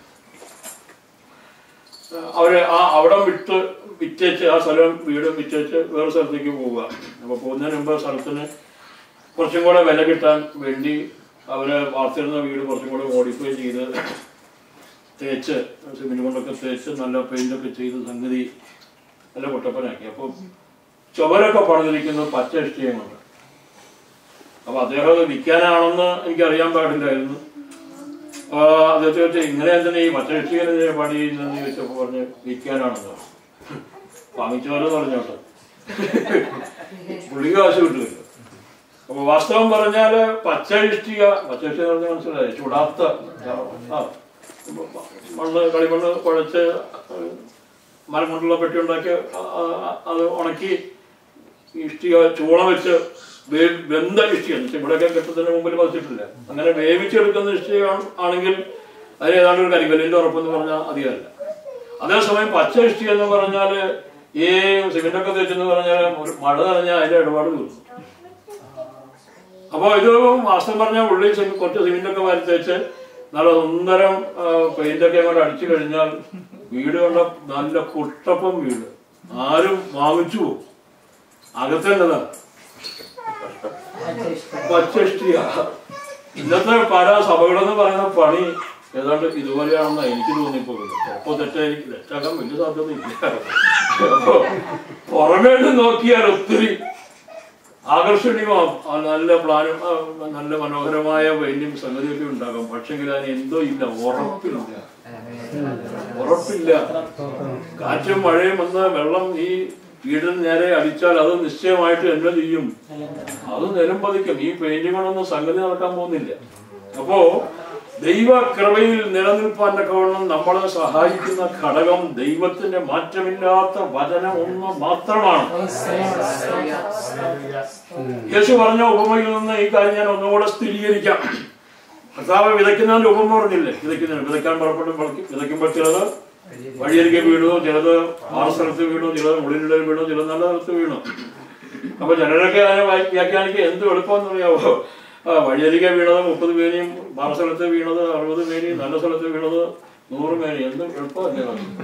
ഏഹ്, അവര് ആ അവിടം വിട്ട് വിറ്റേച്ച് ആ സ്ഥലം വീട് വിറ്റേച്ച് വേറെ സ്ഥലത്തേക്ക് പോവുക അപ്പൊ പോകുന്നതിന് മുമ്പ് സ്ഥലത്തിന് കുറച്ചും കൂടെ വില കിട്ടാൻ വേണ്ടി അവര് വാർത്തിരുന്ന വീട് കുറച്ചും കൂടെ മോഡിഫൈ ചെയ്ത് തേച്ച് സിമെന്റ് കൊണ്ടൊക്കെ തേച്ച് നല്ല പെയിന്റൊക്കെ ചെയ്ത് സംഗതി നല്ല പൊട്ടപ്പനാക്കി അപ്പം ചുവരൊക്കെ പണിതിരിക്കുന്നത് പച്ച ഇഷ്ടികം കൊണ്ട് അപ്പൊ അദ്ദേഹം അത് വിൽക്കാനാണെന്ന് എനിക്ക് അറിയാൻ പാടില്ലായിരുന്നു ആ, അദ്ദേഹത്തെ ചോദിച്ചു ഇങ്ങനെ എന്തിനാ ഈ പച്ച ഇഷ്ടികനെ പണി ചെയ്യുന്നതെന്ന് ചോദിച്ചപ്പോ പറഞ്ഞ് വിൽക്കാനാണെന്ന് വാങ്ങിച്ചോലെന്ന് പറഞ്ഞോട്ടെ പുള്ളി കാശ് കിട്ടുമല്ലോ അപ്പൊ വാസ്തവം പറഞ്ഞാല് പച്ച ഇഷ്ടിക പച്ച ഇഷ്ടിക എന്ന് പറഞ്ഞാൽ മനസ്സിലായി ചുടാത്ത ആ മണ്ണ് കളിമണ്ണ് കുഴച്ച് മരം കൊണ്ടുള്ള പെട്ടി ഉണ്ടാക്കി ആ- ആ- അത് ഉണക്കി ഇഷ്ടിക ചൂള വെച്ച് വേ- വെന്ത ഇഷ്ടിക എന്ന് വെച്ചാൽ ഇവിടെയൊക്കെ കെട്ടത്തിന് മുമ്പിൽ പതിച്ചിട്ടില്ല അങ്ങനെ വേവിച്ചെടുക്കുന്ന ഇഷ്ടിക ആണ്- ആണെങ്കിൽ അതിന് ഏതാണ്ട് ഒരു കരികല്ലിന്റെ ഉറപ്പെന്ന് പറഞ്ഞാൽ അധികമല്ല അതേസമയം പച്ച ഇഷ്ടിക എന്ന് പറഞ്ഞാല് ഈ സിമെന്റൊക്കെ തേച്ചെന്ന് പറഞ്ഞാൽ ഒരു മഴ നനഞ്ഞാൽ അതിന്റെ ഇടപാട് തീർന്നു അപ്പൊ ഇത് വാസ്തവം പറഞ്ഞാൽ ഉള്ളിൽ സിമി- കുറച്ച് സിമെന്റൊക്കെ വാരി തേച്ച് നല്ല സുന്ദരം പെയിന്റൊക്കെ അങ്ങോട്ട് അടിച്ചു കഴിഞ്ഞാൽ വീട് കണ്ട നല്ല കുട്ടപ്പം വീട് ആരും വാങ്ങിച്ചു പോകും അകത്തേണ്ടതാ പച്ചിഷ്ടിയ ഇന്നത്തെ പല സഭകളെന്ന് പറയുന്ന പണി ഏതാണ്ട് ഇതുപോലെയാണെന്നാ എനിക്ക് തോന്നിപ്പോകുന്നത് ചിലപ്പോ തെറ്റായിരിക്കും തെറ്റാക്കാൻ വലിയ സാധ്യതയില്ല അപ്പൊ പുറമേ നിന്ന് നോക്കിയാൽ ഒത്തിരി ആകർഷണീയമാവും ആ നല്ല പ്ലാനും ആ, നല്ല മനോഹരമായ വലിയ സംഗതിയൊക്കെ ഉണ്ടാകും പക്ഷെങ്കിൽ അതിന് എന്തോ ഇല്ല ഉറപ്പില്ല ഉറപ്പില്ല കാറ്റും മഴയും വന്ന് വെള്ളം ഈ വീടിന് നേരെ അടിച്ചാൽ അത് നിശ്ചയമായിട്ട് എന്നെ ചെയ്യും അത് നിലം പതിക്കും ഈ പെയിന്റുകളൊന്നും സംഗതി നടക്കാൻ പോകുന്നില്ല അപ്പോ ദൈവ കൃപയിൽ നിലനിൽപ്പാൻ തക്കവണ്ണം നമ്മളെ സഹായിക്കുന്ന ഘടകം ദൈവത്തിന്റെ മാറ്റമില്ലാത്ത വചനം ഒന്ന് മാത്രമാണ് യേശു പറഞ്ഞ ഉപമയിൽ നിന്ന് ഈ കാര്യം ഞാൻ ഒന്നുകൂടെ സ്ഥിരീകരിക്കാം കർത്താവ് വിതയ്ക്കുന്നതിന്റെ ഉപമ പറഞ്ഞില്ലേ വിതയ്ക്കുന്നതിന് വിതയ്ക്കാൻ പുറപ്പെട്ടു വിതയ്ക്കുമ്പോൾ ചിലത് വഴിയരികെ വീണു ചിലത് ആറ് സ്ഥലത്ത് വീണു ചിലത് ഉള്ളിനിടയിൽ വീണു ചിലത് നല്ല സ്ഥലത്ത് വീണു അപ്പൊ ചിലരൊക്കെ അതിനെ വായി- വ്യാഖ്യാനിക്കുക എന്ത് എളുപ്പമെന്ന് അറിയാവോ ആ വഴിയരികെ വീണത് മുപ്പത് പേനിയും ആറ് സ്ഥലത്ത് വീണത് അറുപത് പേനിയും നല്ല സ്ഥലത്ത് വീണത് നൂറ് പേനി എന്ത് എളുപ്പമല്ലേ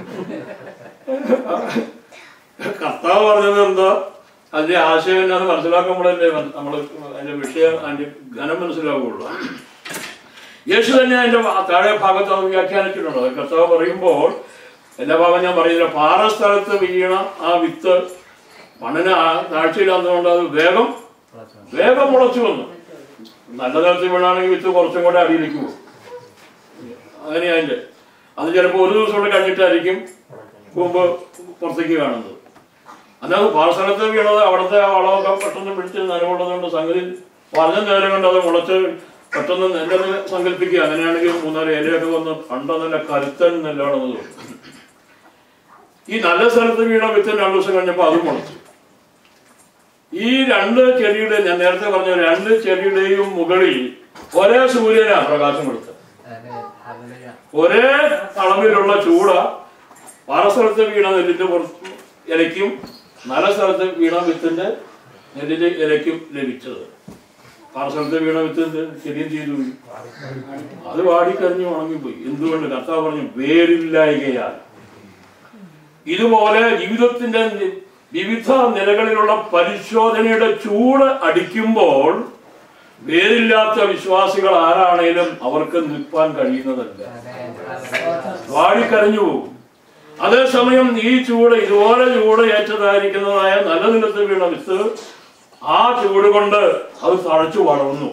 കർത്താവ് പറഞ്ഞത് എന്താ അതിന്റെ ആശയം എന്നാന്ന് മനസ്സിലാക്കുമ്പോഴല്ലേ നമ്മൾ അതിന്റെ വിഷയം അതിന്റെ ഘനം മനസ്സിലാവുള്ളൂ യേശു തന്നെ അതിന്റെ താഴെ ഭാഗത്ത് അത് വ്യാഖ്യാനിച്ചിട്ടുണ്ട് അത് കർത്താവ് പറയുമ്പോൾ എല്ലാ ഭാഗം ഞാൻ പറയുന്നില്ല പാറ സ്ഥലത്ത് വീണ ആ വിത്ത് മണ്ണിന് ആ- താഴ്ചയില്ലാത്തതുകൊണ്ട് അത് വേഗം വേഗം മുളച്ചു വന്നു നല്ല തരത്തിൽ വീണാണെങ്കിൽ വിത്ത് കുറച്ചും കൂടെ അടിയിലേക്ക് പോകും അങ്ങനെയാ അതിന്റെ അത് ചിലപ്പോൾ ഒരു ദിവസം കൂടെ കഴിഞ്ഞിട്ടായിരിക്കും കൂമ്പ് പുറത്തേക്ക് കാണുന്നത് അല്ലാതെ പാർസ്ഥലത്ത് വീണത് അവിടുത്തെ ആ വളമൊക്കെ പെട്ടെന്ന് പിടിച്ച് നനവുള്ളതുകൊണ്ട് സംഗതി പറഞ്ഞ നേരം കൊണ്ട് അത് മുളച്ച് പെട്ടെന്ന് നെല്ലത് സങ്കല്പിക്കുക അങ്ങനെയാണെങ്കിൽ മൂന്നാല് ഇലയൊക്കെ വന്ന് കണ്ട നല്ല കരുത്തൻ നെല്ലാണെന്ന് തോന്നും ഈ നല്ല സ്ഥലത്ത് വീണ വിത്തിന് രണ്ടു ദിവസം കഴിഞ്ഞപ്പോൾ അത് മുളച്ചു ഈ രണ്ട് ചെടിയുടെ ഞാൻ നേരത്തെ പറഞ്ഞ രണ്ട് ചെടിയുടെയും മുകളിൽ ഒരേ സൂര്യനാ പ്രകാശം കൊടുത്തത് ഒരേ അളവിലുള്ള ചൂട പാറസ്ഥലത്ത് വീണ നെല്ലിന്റെ പുറത്ത് ഇലയ്ക്കും നല്ല സ്ഥലത്ത് വീണ വിത്തിന്റെ നെല്ലിന്റെ ഇലയ്ക്കും ലഭിച്ചത് പാറസ്ഥലത്ത് വീണ വിത്തിന്റെ ചെടിയും ചെയ്തു പോയി അത് വാടിക്കരിഞ്ഞു ഉണങ്ങിപ്പോയി എന്തുകൊണ്ട് കർത്താവ് പറഞ്ഞു വേരില്ലായികയാൽ ഇതുപോലെ ജീവിതത്തിന്റെ നി- വിവിധ നിലകളിലുള്ള പരിശോധനയുടെ ചൂട് അടിക്കുമ്പോൾ വേരില്ലാത്ത വിശ്വാസികൾ ആരാണേലും അവർക്ക് നിൽപ്പാൻ കഴിയുന്നതല്ല വാടിക്കരഞ്ഞു പോകും അതേസമയം ഈ ചൂട് ഇതുപോലെ ചൂട് ഏറ്റതായിരിക്കുന്നതായ നല്ല നിലത്ത് വീണ വിത്ത് ആ ചൂട് കൊണ്ട് അത് തഴച്ചു വളർന്നു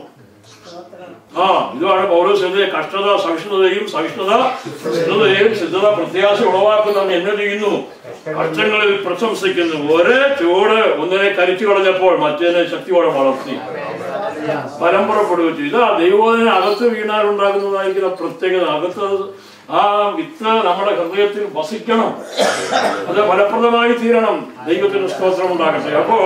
ആ ഇതാണ് പൗരസ്യത്തെ കഷ്ടത സഹിഷ്ണുതയും സഹിഷ്ണുത സിദ്ധതയും സിദ്ധത പ്രത്യാശ ഉളവാക്കുന്ന എന്നെ ചെയ്യുന്നു കഷ്ടങ്ങളിൽ പ്രശംസിക്കുന്നു ഒരേ ചൂട് ഒന്നിനെ കരിച്ചു കളഞ്ഞപ്പോൾ മറ്റേനെ ശക്തിയോടെ വളർത്തി പരമ്പരപ്പെടുകയും ഇതാ ദൈവോധന അകത്ത് വീണാൽ ഉണ്ടാകുന്നതായിരിക്കുന്ന പ്രത്യേകത അകത്ത് ആ വിത്ത് നമ്മുടെ ഹൃദയത്തിൽ വസിക്കണം അത് ഫലപ്രദമായി തീരണം ദൈവത്തിന് സ്തോത്രം ഉണ്ടാകട്ടെ അപ്പോൾ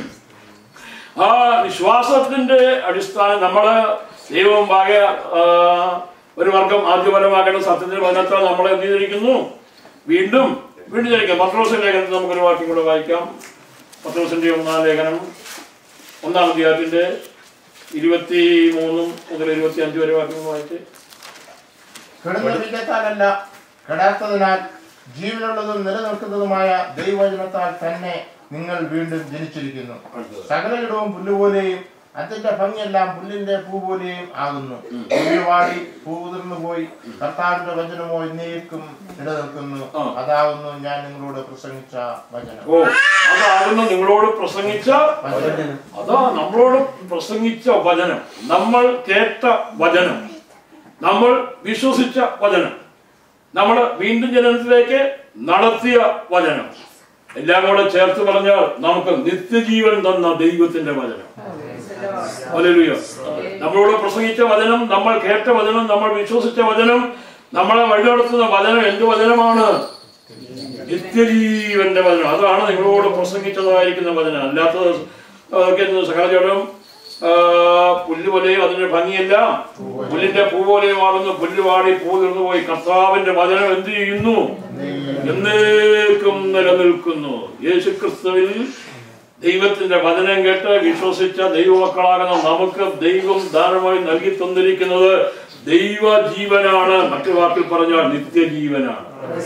ആ വിശ്വാസത്തിന്റെ അടിസ്ഥാനം നമ്മള് ദൈവം ഭാഗ്യ ആ, ഒരു വർഗം ആദ്യപരമാക്കേണ്ട സത്യത്തിന് പതിനെത്താൻ നമ്മളെ എന്ത് ചെയ്തിരിക്കുന്നു വീണ്ടും വീണ്ടും ജനിക്കാം പത്രോസിന്റെ ലേഖനത്തിൽ നമുക്കൊരു വാക്യം കൂടെ വായിക്കാം പത്രോസിന്റെ ഒന്നാം ലേഖനം ഒന്നാം അധ്യായത്തിന്റെ ഇരുപത്തി മൂന്നും മുതൽ ഇരുപത്തി അഞ്ച് വരെ വാക്യങ്ങൾ വായിച്ച് കെടുന്ന ബീജത്താലല്ല കെടാത്തതിനാൽ ജീവനുള്ളതും നിലനിൽക്കുന്നതുമായ ദൈവവചനത്താൽ തന്നെ നിങ്ങൾ വീണ്ടും ജനിച്ചിരിക്കുന്നു സകലയിടവും പുല്ലുപോലെയും അതിന്റെ ഭംഗിയെല്ലാം പുല്ലിന്റെ പൂ പോലെയും ആകുന്നു പുല്ല് വാടി പൂ ഉതിർന്നു പോയി കർത്താവിന്റെ വചനമോ എന്നേക്കും നിലനിൽക്കുന്നു ആ. അതാവുന്നു ഞാൻ നിങ്ങളോട് പ്രസംഗിച്ച വചനം ഓ അതാകുന്നു നിങ്ങളോട് പ്രസംഗിച്ച വചനം അതാ നമ്മളോട് പ്രസംഗിച്ച വചനം നമ്മൾ കേട്ട വചനം നമ്മൾ വിശ്വസിച്ച വചനം നമ്മൾ വീണ്ടും ജനനത്തിലേക്ക് നടത്തിയ വചനം എല്ലാം കൂടെ ചേർത്ത് പറഞ്ഞാൽ നമുക്ക് നിത്യജീവൻ തന്ന ദൈവത്തിന്റെ വചനം ഹല്ലേലൂയ. നമ്മളോട് പ്രസംഗിച്ച വചനം നമ്മൾ കേട്ട വചനം നമ്മൾ വിശ്വസിച്ച വചനം നമ്മളെ വഴി നടത്തുന്ന വചനം എന്ത് വചനമാണ് നിത്യജീവന്റെ വചനം അതാണ് നിങ്ങളോട് പ്രസംഗിച്ചതായിരിക്കുന്ന വചനം അല്ലാത്തത് അതൊക്കെ എന്ത് സകലജടം പുല്ല് പോലെയും അതിന്റെ ഭംഗിയെല്ലാം പുല്ലിന്റെ പൂ പോലെയും ആകുന്നു പുല്ല് വാടി പൂ തീർന്നു പോയി കർത്താവിന്റെ വചനം എന്ത് ചെയ്യുന്നു എന്നേക്കും നിലനിൽക്കുന്നു യേശു ക്രിസ്തുവിൽ ദൈവത്തിന്റെ വചനം കേട്ട് വിശ്വസിച്ച ദൈവമക്കളാകുന്ന നമുക്ക് ദൈവം ദാനമായി നൽകി തന്നിരിക്കുന്നത് ദൈവജീവനാണ് മറ്റു വാക്കിൽ പറഞ്ഞാൽ നിത്യജീവനാണ്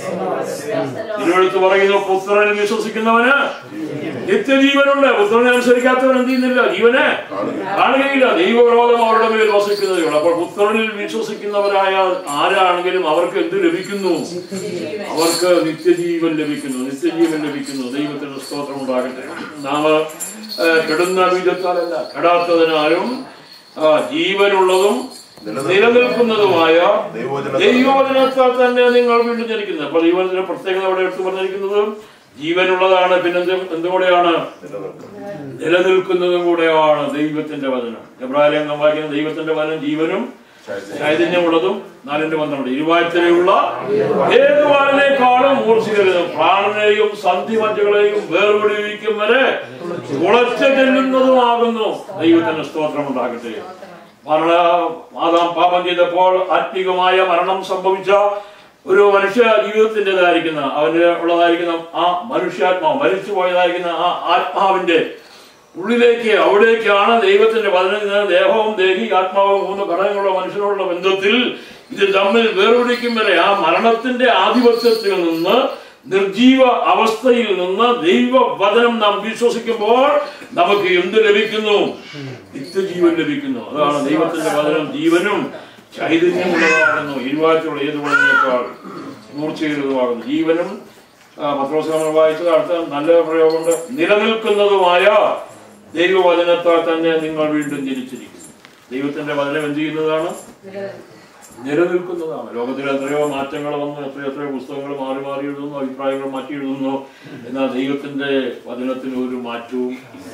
തിരുവഴുത്ത് പറയുന്നു പുത്രനിൽ വിശ്വസിക്കുന്നവന് നിത്യജീവനുണ്ട് പുത്രനെ അനുസരിക്കാത്തവൻ എന്ത് ചെയ്യുന്നില്ല ജീവനെ കാണുകയില്ല ദൈവവിരോധം അവരുടെ മേൽ വസിക്കുന്നതേ ഉള്ളൂ അപ്പോൾ പുത്രനിൽ വിശ്വസിക്കുന്നവരായ ആരാണെങ്കിലും അവർക്ക് എന്ത് ലഭിക്കുന്നു അവർക്ക് നിത്യജീവൻ ലഭിക്കുന്നു നിത്യജീവൻ ലഭിക്കുന്നു ദൈവത്തിന് സ്തോത്രം ഉണ്ടാകട്ടെ നാം ആ, കെടുന്ന ബീജത്താലല്ല കെടാത്തതിനാലും ആ, ജീവനുള്ളതും നിലനിൽക്കുന്നതുമായ ദൈവവചനത്താൽ തന്നെ നിങ്ങൾ വീണ്ടും ജനിക്കുന്നത് അപ്പോൾ ദൈവത്തിന്റെ പ്രത്യേകത അവിടെ എടുത്തു പറഞ്ഞിരിക്കുന്നത് ജീവനുള്ളതാണ് പിന്നെ എന്ത് എന്തുകൂടെയാണ് നിലനിൽക്കുന്നതും കൂടെയാണ് ദൈവത്തിന്റെ വചനം എബ്രാഹിം നാം വായിക്കുന്ന ദൈവത്തിന്റെ വചനം ജീവനും ചൈതന്യമുള്ളതും നാലിന്റെ പന്ത്രണ്ട് ഇരുവായത്തിലുള്ള ഏത് വാളിനേക്കാളും മൂർച്ചകരുതും പ്രാണനെയും സന്ധിമജ്ജകളെയും വേർപിടിവിക്കും വരെ തുളച്ചു ചെല്ലുന്നതുമാകുന്നു ദൈവത്തിന്റെ സ്തോത്രം ഉണ്ടാകട്ടെ മരണ മാതാം പാപം ചെയ്തപ്പോൾ ആത്മികമായ മരണം സംഭവിച്ച ഒരു മനുഷ്യ ജീവിതത്തിൻ്റെതായിരിക്കുന്ന അവന് ഉള്ളതായിരിക്കുന്ന ആ മനുഷ്യാത്മാവ് മരിച്ചു പോയതായിരിക്കുന്ന ആ ആത്മാവിന്റെ ഉള്ളിലേക്ക് അവിടേക്കാണ് ദൈവത്തിന്റെ വചനത്തിന് ദേഹവും ദേഹി ആത്മാവും മൂന്ന് ഘടകങ്ങളുള്ള മനുഷ്യനോടുള്ള ബന്ധത്തിൽ ഇത് തമ്മിൽ വേർപിടിക്കും വരെ ആ മരണത്തിന്റെ ആധിപത്യത്തിൽ നിന്ന് നിർജീവ അവസ്ഥയിൽ നിന്ന് ദൈവ വചനം നാം വിശ്വസിക്കുമ്പോൾ നമുക്ക് എന്ത് ലഭിക്കുന്നു നിത്യജീവൻ ലഭിക്കുന്നു അതാണ് ദൈവത്തിന്റെ വചനം ജീവനും ചൈതന്യമുള്ളതാകുന്നു ഇരുവാറ്റുള്ള ഏത് വചനേക്കാൾ മൂർച്ചയുള്ളതുമാകുന്നു ജീവനും ആ, പത്രോസ് നമ്മൾ വായിച്ചത് അടുത്ത നല്ല പ്രയോഗമുണ്ട് നിലനിൽക്കുന്നതുമായ ദൈവവചനത്താൽ തന്നെ നിങ്ങൾ വീണ്ടും ജനിച്ചിരിക്കുന്നു ദൈവത്തിന്റെ വചനം എന്ത് ചെയ്യുന്നതാണ് നിലനിൽക്കുന്നതാണ് ലോകത്തിൽ എത്രയോ മാറ്റങ്ങൾ വന്നു എത്രയോ എത്രയോ പുസ്തകങ്ങൾ മാറി മാറി എഴുതുന്നു അഭിപ്രായങ്ങൾ മാറ്റി എഴുതുന്നു എന്നാൽ ദൈവത്തിന്റെ വചനത്തിന് ഒരു മാറ്റവും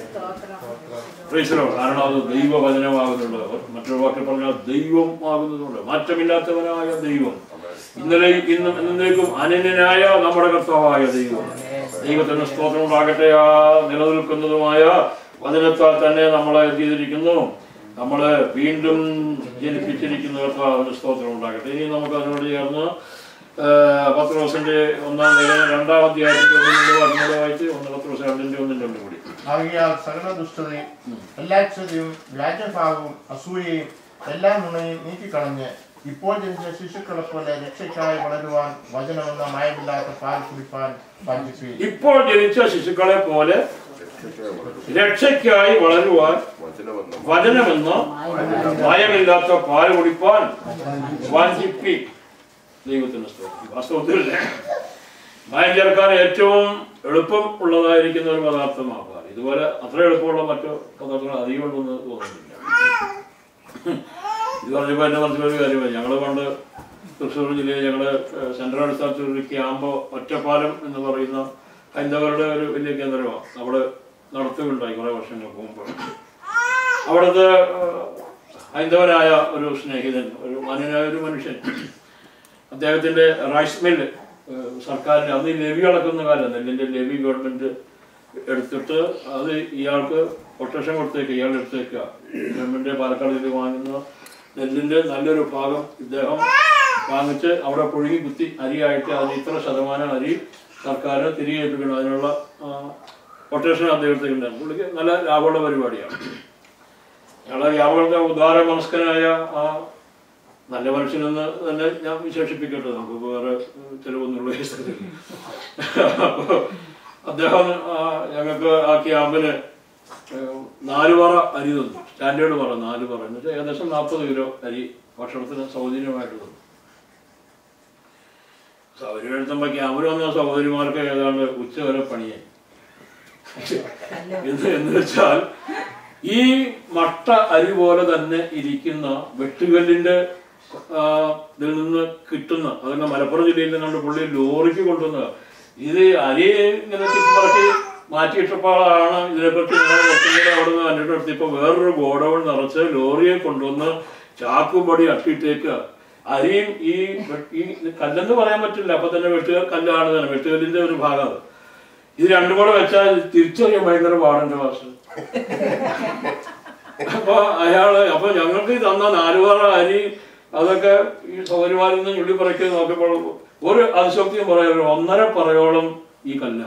പ്രൈസലോ കാരണം അത് ദൈവവചനമാകുന്നുണ്ട് മറ്റൊരു വാക്കിൽ പറഞ്ഞാൽ ദൈവം ആകുന്നതുകൊണ്ട് മാറ്റമില്ലാത്തവനായ ദൈവം ഇന്നലെ ഇന്നും എന്നേക്കും അനന്യനായ നമ്മുടെ കർത്താവായ ദൈവം ദൈവത്തിന് സ്തോത്രം ഉണ്ടാകട്ടെ ആ നിലനിൽക്കുന്നതുമായ വചനത്താൽ തന്നെ നമ്മളെ എന്ത് ചെയ്തിരിക്കുന്നു നമ്മളെ വീണ്ടും ജനിപ്പിച്ചിരിക്കുന്ന കർത്താവിന് സ്തോത്രം ഉണ്ടാകട്ടെ ഇനി നമുക്ക് അതിനോട് ചേർന്ന് ആ, പത്രോസിന്റെ ഒന്നാം ലേഖനം രണ്ടാം അധ്യായത്തിന്റെ ഒന്നിന്റെ വാക്യങ്ങൾ വായിച്ച് ഒന്ന് പത്രോസ് രണ്ടിന്റെ ഒന്നിന്റെ ഒന്നും കൂടി ആകയാൽ സകല ദുഷ്ടതയും എല്ലാ ചതിയും വ്യാജഭാവവും അസൂയയും എല്ലാ നുണയും നീക്കിക്കളഞ്ഞ് ഇപ്പോൾ ജനിച്ച ശിശുക്കളെ പോലെ രക്ഷയ്ക്കായി വളരുവാൻ വചനമെന്ന മയമില്ലാത്ത പാൽ കുടിപ്പാൻ പഞ്ചിപ്പി ഇപ്പോൾ ജനിച്ച ശിശുക്കളെ പോലെ രക്ഷയ്ക്കായി വളരുവാൻ വചനമെന്ന ഭയമില്ലാത്ത പാൽ കുടിപ്പാൻ വാഞ്ചിപ്പി ദൈവത്തിന് സ്തോത്രം വാസ്തവത്തിൽ ഭയം ചേർക്കാൻ ഏറ്റവും എളുപ്പം ഉള്ളതായിരിക്കുന്ന ഒരു പദാർത്ഥമാക്കുക ഇതുപോലെ അത്ര എളുപ്പമുള്ള മറ്റു പദാർത്ഥങ്ങൾ അധികം ഉണ്ടെന്ന് തോന്നുന്നില്ല ഇത് പറഞ്ഞപ്പോൾ എന്നെ മനസ്സിലൊരു കാര്യമായി ഞങ്ങൾ പണ്ട് തൃശ്ശൂർ ജില്ലയിൽ ഞങ്ങൾ സെൻട്രൽ അടിസ്ഥാനത്തിൽ ഒരു ക്യാമ്പ് ഒറ്റപ്പാലം എന്ന് പറയുന്ന ഹൈന്ദവരുടെ ഒരു വലിയ കേന്ദ്രമാണ് അവിടെ നടത്തുകയുണ്ടായി കുറേ വർഷങ്ങൾക്ക് മുമ്പ് അവിടുത്തെ ഏഹ്, ഹൈന്ദവനായ ഒരു സ്നേഹിതൻ ഒരു മാന്യനായ ഒരു മനുഷ്യൻ അദ്ദേഹത്തിന്റെ റൈസ് മില്ല് ഏഹ്, സർക്കാരിന് അന്ന് ഈ ലെവി അളക്കുന്ന കാലം നെല്ലിന്റെ ലെവി ഗവൺമെന്റ് എടുത്തിട്ട് അത് ഇയാൾക്ക് കൊട്ടേഷൻ കൊടുത്തേക്ക് ഇയാൾ എടുത്തേക്കുക ഗവൺമെന്റ് പാലക്കാട് ജില്ലയിൽ വാങ്ങുന്ന നെല്ലിന്റെ നല്ലൊരു ഭാഗം ഇദ്ദേഹം വാങ്ങിച്ച് അവിടെ പുഴുങ്ങി കുത്തി അരിയായിട്ട് അതിന് ഇത്ര ശതമാനം അരി സർക്കാരിന് തിരികെ ഏൽപ്പിക്കണം അതിനുള്ള കൊട്ടേഷൻ അദ്ദേഹത്തേക്ക് ഉണ്ടായിരുന്നു പുള്ളിക്ക് നല്ല ലാഭമുള്ള പരിപാടിയാണ് ഞങ്ങളെ വ്യാപാരത്തെ ഉദാര മനസ്കനായ ആ നല്ല മനുഷ്യനെന്ന് തന്നെ ഞാൻ വിശേഷിപ്പിക്കട്ടെ നമുക്ക് വേറെ ഏഹ്, ചിലവൊന്നുള്ള കേസത്തിൽ അപ്പോൾ അദ്ദേഹം ആ, ഞങ്ങൾക്ക് ആ ക്യാമ്പിന് ഏഹ്, നാല് പറ അരി തന്നു സ്റ്റാൻഡേർഡ് പറ നാല് പറ എന്ന് വെച്ചാൽ ഏകദേശം നാൽപ്പത് കിലോ അരി ഭക്ഷണത്തിന് സൗജന്യമായിട്ട് തന്നു സൗകര്യം എടുത്തുമ്പോൾ ക്യാമ്പിൽ വന്ന സഹോദരിമാർക്ക് ഏതാണ്ട് ഉച്ച വരെ പണിയായി എന്ന് എന്ന് വെച്ചാൽ ഈ മട്ട അരി പോലെ തന്നെ ഇരിക്കുന്ന വെട്ടുകല്ലിന്റെ ആ, ഇതിൽ നിന്ന് കിട്ടുന്ന അതൊക്കെ മലപ്പുറം ജില്ലയിൽ നിന്നുകൊണ്ട് പുള്ളി ലോറിക്ക് കൊണ്ടുവന്ന ഇത് അരി ഇങ്ങനെ തിപ്പറക്കി മാറ്റിയിട്ടപ്പോഴാണ് ഇതിനെപ്പറ്റി ഞങ്ങൾ കുറച്ചും കൂടെ അവിടെ നിന്ന് കണ്ടിട്ട് എടുത്ത് ഇപ്പൊ വേറൊരു ഗോഡൗൺ നിറച്ച് ലോറിയെ കൊണ്ടുവന്ന് ചാക്കുപടി അട്ടിയിട്ടേക്കുക അരിയും ഈ വെ- ഈ കല്ലെന്ന് പറയാൻ പറ്റില്ല അപ്പൊ തന്നെ വെട്ടുക കല്ലാണ് തന്നെ വെട്ടുകല്ലിന്റെ ഒരു ഭാഗം അത് ഇത് രണ്ടും കൂടെ വെച്ചാൽ തിരിച്ചറിയാൻ ഭയങ്കര പാടുണ്ട് മാസ്റ്റർ അപ്പൊ അയാള് അപ്പൊ ഞങ്ങൾക്ക് ഈ തന്ന നാലുപാറ അരി അതൊക്കെ ഈ സൗകര്യമാരിൽ നിന്ന് ഞുള്ളി പറയ്ക്ക് നോക്കിയപ്പോൾ ഒരു അതിശക്തിയും പറയാറില്ല ഒന്നര പറയോളം ഈ കല്ല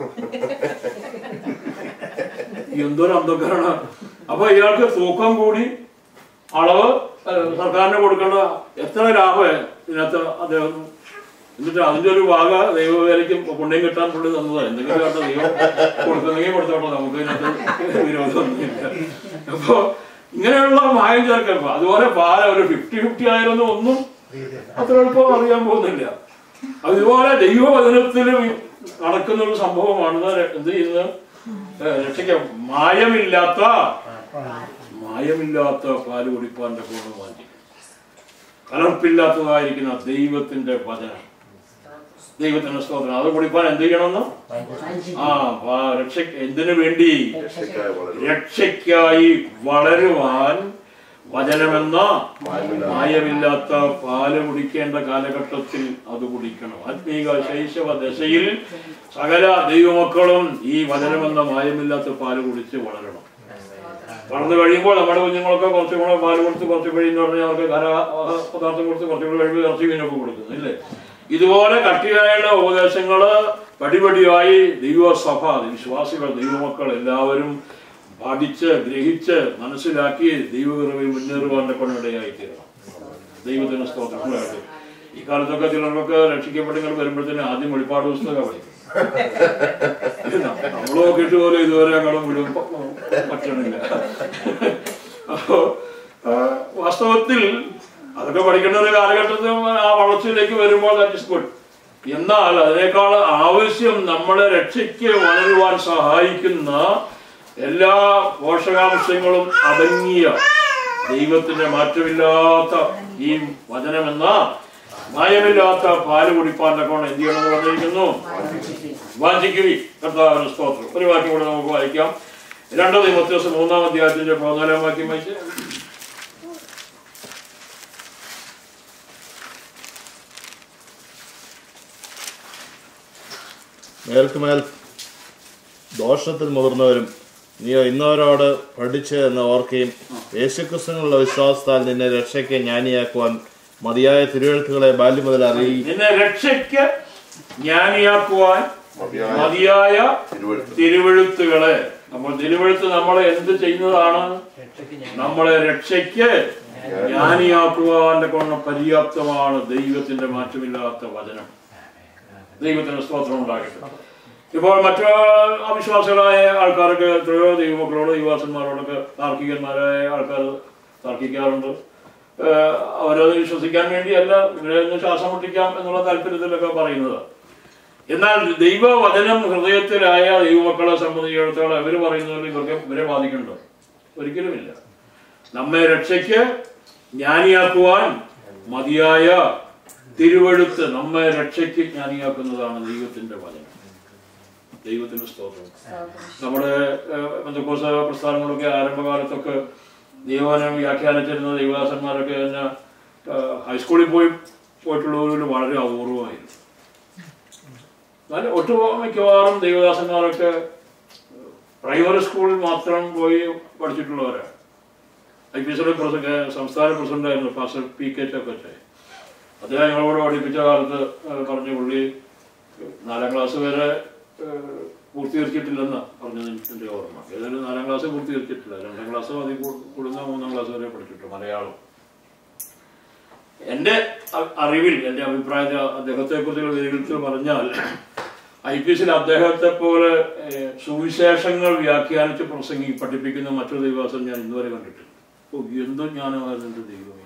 എന്തൊരു അന്ധക്കാരാണ് അപ്പൊ ഇയാൾക്ക് തൂക്കം കൂടി അളവ് ഏഹ്, സർക്കാരിന് കൊടുക്കേണ്ട എത്ര ലാഭം ഇതിനകത്ത് അദ്ദേഹം എന്നിട്ട് അതിന്റെ ഒരു ഭാഗ ദൈവവേലയ്ക്ക് പുണ്യം കിട്ടാൻ പുള്ളി തന്നതാ എന്തെങ്കിലും കേട്ടോ ദൈവം കൊടുക്കുന്നെങ്കിൽ കൊടുത്തോട്ടെ നമുക്ക് ഇതിനകത്ത് വിരോധമൊന്നുമില്ല അപ്പൊ ഇങ്ങനെയുള്ള മായം ചേർക്കുമ്പോ അതുപോലെ പാല ഒരു ഫിഫ്റ്റി ഫിഫ്റ്റി ആയാലൊന്നും ഒന്നും അത്ര എളുപ്പം അറിയാൻ പോകുന്നില്ല അതുപോലെ ദൈവവചനത്തിൽ നടക്കുന്ന ഒരു സംഭവമാണ് ഇത് എന്ത് ചെയ്യുന്നത് ഏഹ് രക്ഷയ്ക്ക് മായമില്ലാത്ത മായമില്ലാത്ത പാല് കുടിപ്പാന്റെ ഗുണം വാങ്ങി കലർപ്പില്ലാത്തതായിരിക്കുന്ന ദൈവത്തിന്റെ വചനം ദൈവത്തിന്റെ സ്തോത്രം അത് കുടിപ്പാൻ എന്ത് ചെയ്യണമെന്ന് ആ വാ- രക്ഷ എന്തിനു വേണ്ടി രക്ഷയ്ക്കായി വളരെ രക്ഷയ്ക്കായി വളരുവാൻ വചനമെന്ന മായമില്ലാത്ത പാല് കുടിക്കേണ്ട കാലഘട്ടത്തിൽ അത് കുടിക്കണം ആത്മീക ശൈശവ ദശയിൽ സകല ദൈവമക്കളും ഈ വചനമെന്ന മായമില്ലാത്ത പാല് കുടിച്ച് വളരണം വളർന്നു കഴിയുമ്പോൾ നമ്മുടെ കുഞ്ഞുങ്ങളൊക്കെ കുറച്ചും കൂടെ പാല് കൊടുത്ത് കുറച്ച് കഴിയുന്ന പറഞ്ഞാൽ അവർക്ക് ഖര പദാർത്ഥം കൊടുത്ത് കുറച്ചും കൂടെ കഴിയുമ്പോൾ ഇറച്ചി മീനൊക്കെ കൊടുക്കുന്നു ഇല്ലേ ഇതുപോലെ കട്ടിയായുള്ള ഉപദേശങ്ങള് പടിപടിയായി ദൈവസഭ വിശ്വാസികൾ ദൈവമക്കൾ എല്ലാവരും പഠിച്ച് ഗ്രഹിച്ച് മനസ്സിലാക്കി ദൈവകൃപയിൽ മുന്നേറുവാൻ കൊണ്ടിടയായി തീരണം ദൈവത്തിന് സ്തോത്രങ്ങളായിട്ട് ഈ കാലത്തൊക്കെ ചിലർക്കൊക്കെ രക്ഷിക്കപ്പെട്ടങ്ങൾ വരുമ്പോഴത്തേനും ആദ്യം വെളിപ്പാട് പുസ്തകം പഠിക്കും നമ്മൾ നോക്കിയിട്ട് പോലും ഇതുവരെ ഞങ്ങളും വിടും പറ്റണില്ല അപ്പോ ആ, വാസ്തവത്തിൽ അതൊക്കെ പഠിക്കേണ്ട ഒരു കാലഘട്ടത്തിൽ ആ വളർച്ചയിലേക്ക് വരുമ്പോൾ ദാറ്റ് ഇസ് ഗുഡ് എന്നാൽ അതിനേക്കാൾ ആവശ്യം നമ്മളെ രക്ഷയ്ക്ക് വളരുവാൻ സഹായിക്കുന്ന എല്ലാ പോഷകാംശങ്ങളും അടങ്ങിയ ദൈവത്തിന്റെ മാറ്റമില്ലാത്ത ഈ വചനമെന്ന മായമില്ലാത്ത പാല് കുടിപ്പാന്റെ കോണം എന്ത് ചെയ്യണമെന്ന് പറഞ്ഞിരിക്കുന്നു വാഞ്ചിക്കുവി കർത്താവിന് സ്തോത്രം ഒരു വാക്യം കൂടെ നമുക്ക് വായിക്കാം രണ്ടോ ദിവസം മൂന്നാം അധ്യായത്തിന്റെ പതിനാലാം വാക്യം വായിച്ച് മേൽക്കുമേൽ ദോഷത്തിൽ മുതിർന്നവരും നീയോ ഇന്നവരോട് പഠിച്ച് എന്ന് ഓർക്കുകയും യേശുക്രിസ്തുവിനുള്ള വിശ്വാസത്താൽ നിന്നെ രക്ഷയ്ക്ക് ജ്ഞാനിയാക്കുവാൻ മതിയായ തിരുവഴുത്തുകളെ ബാല്യം മുതൽ അറിയിക്കും നിന്നെ രക്ഷയ്ക്ക് ജ്ഞാനിയാക്കുവാൻ മതിയായ മതിയായ തിരുവഴുത്ത് തിരുവഴുത്തുകളെ അപ്പോൾ തിരുവഴുത്ത് നമ്മളെ എന്ത് ചെയ്യുന്നതാണ് നമ്മളെ രക്ഷയ്ക്ക് ജ്ഞാനിയാക്കുവാന്റെ കൊണ്ട് പര്യാപ്തമാണ് ദൈവത്തിന്റെ മാറ്റമില്ലാത്ത വചനം ദൈവത്തിന് സ്തോത്രം ഉണ്ടാകട്ടെ ഇപ്പോൾ മറ്റു അവിശ്വാസികളായ ആൾക്കാർക്ക് എത്രയോ ദൈവമക്കളോട് ദൈവാസന്മാരോടൊക്കെ താർക്കികന്മാരായ ആൾക്കാർ തർക്കിക്കാറുണ്ട് ഏഹ് അവരത് വിശ്വസിക്കാൻ വേണ്ടിയല്ല ഇവരെ ഒന്ന് ശ്വാസം മുട്ടിക്കാം എന്നുള്ള താല്പര്യത്തിലൊക്കെ പറയുന്നത് എന്നാൽ ദൈവവചനം ഹൃദയത്തിലായ ദൈവമക്കളെ സംബന്ധിച്ചിടത്തോളം ഇവർ പറയുന്നതിൽ ഇവർക്ക് ഇവരെ ബാധിക്കുന്നുണ്ടോ ഒരിക്കലുമില്ല നമ്മെ രക്ഷയ്ക്ക് ജ്ഞാനിയാക്കുവാൻ മതിയായ തിരുവഴുത്ത് നമ്മെ രക്ഷയ്ക്ക് ജ്ഞാനിയാക്കുന്നതാണ് ദൈവത്തിന്റെ വചനം ദൈവത്തിന്റെ സ്തോത്രം നമ്മുടെ ബന്ധുക്കോസ പ്രസ്ഥാനങ്ങളൊക്കെ ആരംഭകാലത്തൊക്കെ ദൈവവചനം വ്യാഖ്യാനിച്ചിരുന്ന ദൈവദാസന്മാരൊക്കെ തന്നെ ആ, ഹൈസ്കൂളിൽ പോയി പോയിട്ടുള്ളവരിൽ വളരെ അപൂർവമായിരുന്നു എന്നാൽ ഒട്ടുമിക്കവാറും ദൈവദാസന്മാരൊക്കെ പ്രൈമറി സ്കൂളിൽ മാത്രം പോയി പഠിച്ചിട്ടുള്ളവരാണ് ഐ പി എസ് പ്രസിഡന്റ് സംസ്ഥാന പ്രസിഡന്റായിരുന്നു പാസ്റ്റർ പി കെ ചക്കറ്റെ അദ്ദേഹം ഞങ്ങളോട് പഠിപ്പിച്ച കാലത്ത് ആ, പറഞ്ഞു പുള്ളി നാലാം ക്ലാസ് വരെ ആ, പൂർത്തീകരിച്ചിട്ടില്ലെന്ന് പറഞ്ഞത് എൻ്റെ ഓർമ്മ ഏതായാലും നാലാം ക്ലാസ് പൂർത്തീകരിച്ചിട്ടില്ല രണ്ടാം ക്ലാസ് അതിൽ കൂടുന്ന മൂന്നാം ക്ലാസ് വരെ പഠിച്ചിട്ടു മലയാളം എൻ്റെ അ- അറിവിൽ എൻ്റെ അഭിപ്രായത്തിൽ അദ്ദേഹത്തെ കുറിച്ചുള്ള വിലയിരുത്തൽ പറഞ്ഞാൽ ഐ പി എസിൽ അദ്ദേഹത്തെ പോലെ ഏഹ്, സുവിശേഷങ്ങൾ വ്യാഖ്യാനിച്ച് പ്രസംഗി പഠിപ്പിക്കുന്ന മറ്റൊരു ദൈവാസം ഞാൻ ഇന്നുവരെ കണ്ടിട്ടില്ല ഓ എന്തോ ജ്ഞാനമായിരുന്നു എൻ്റെ ദൈവമേ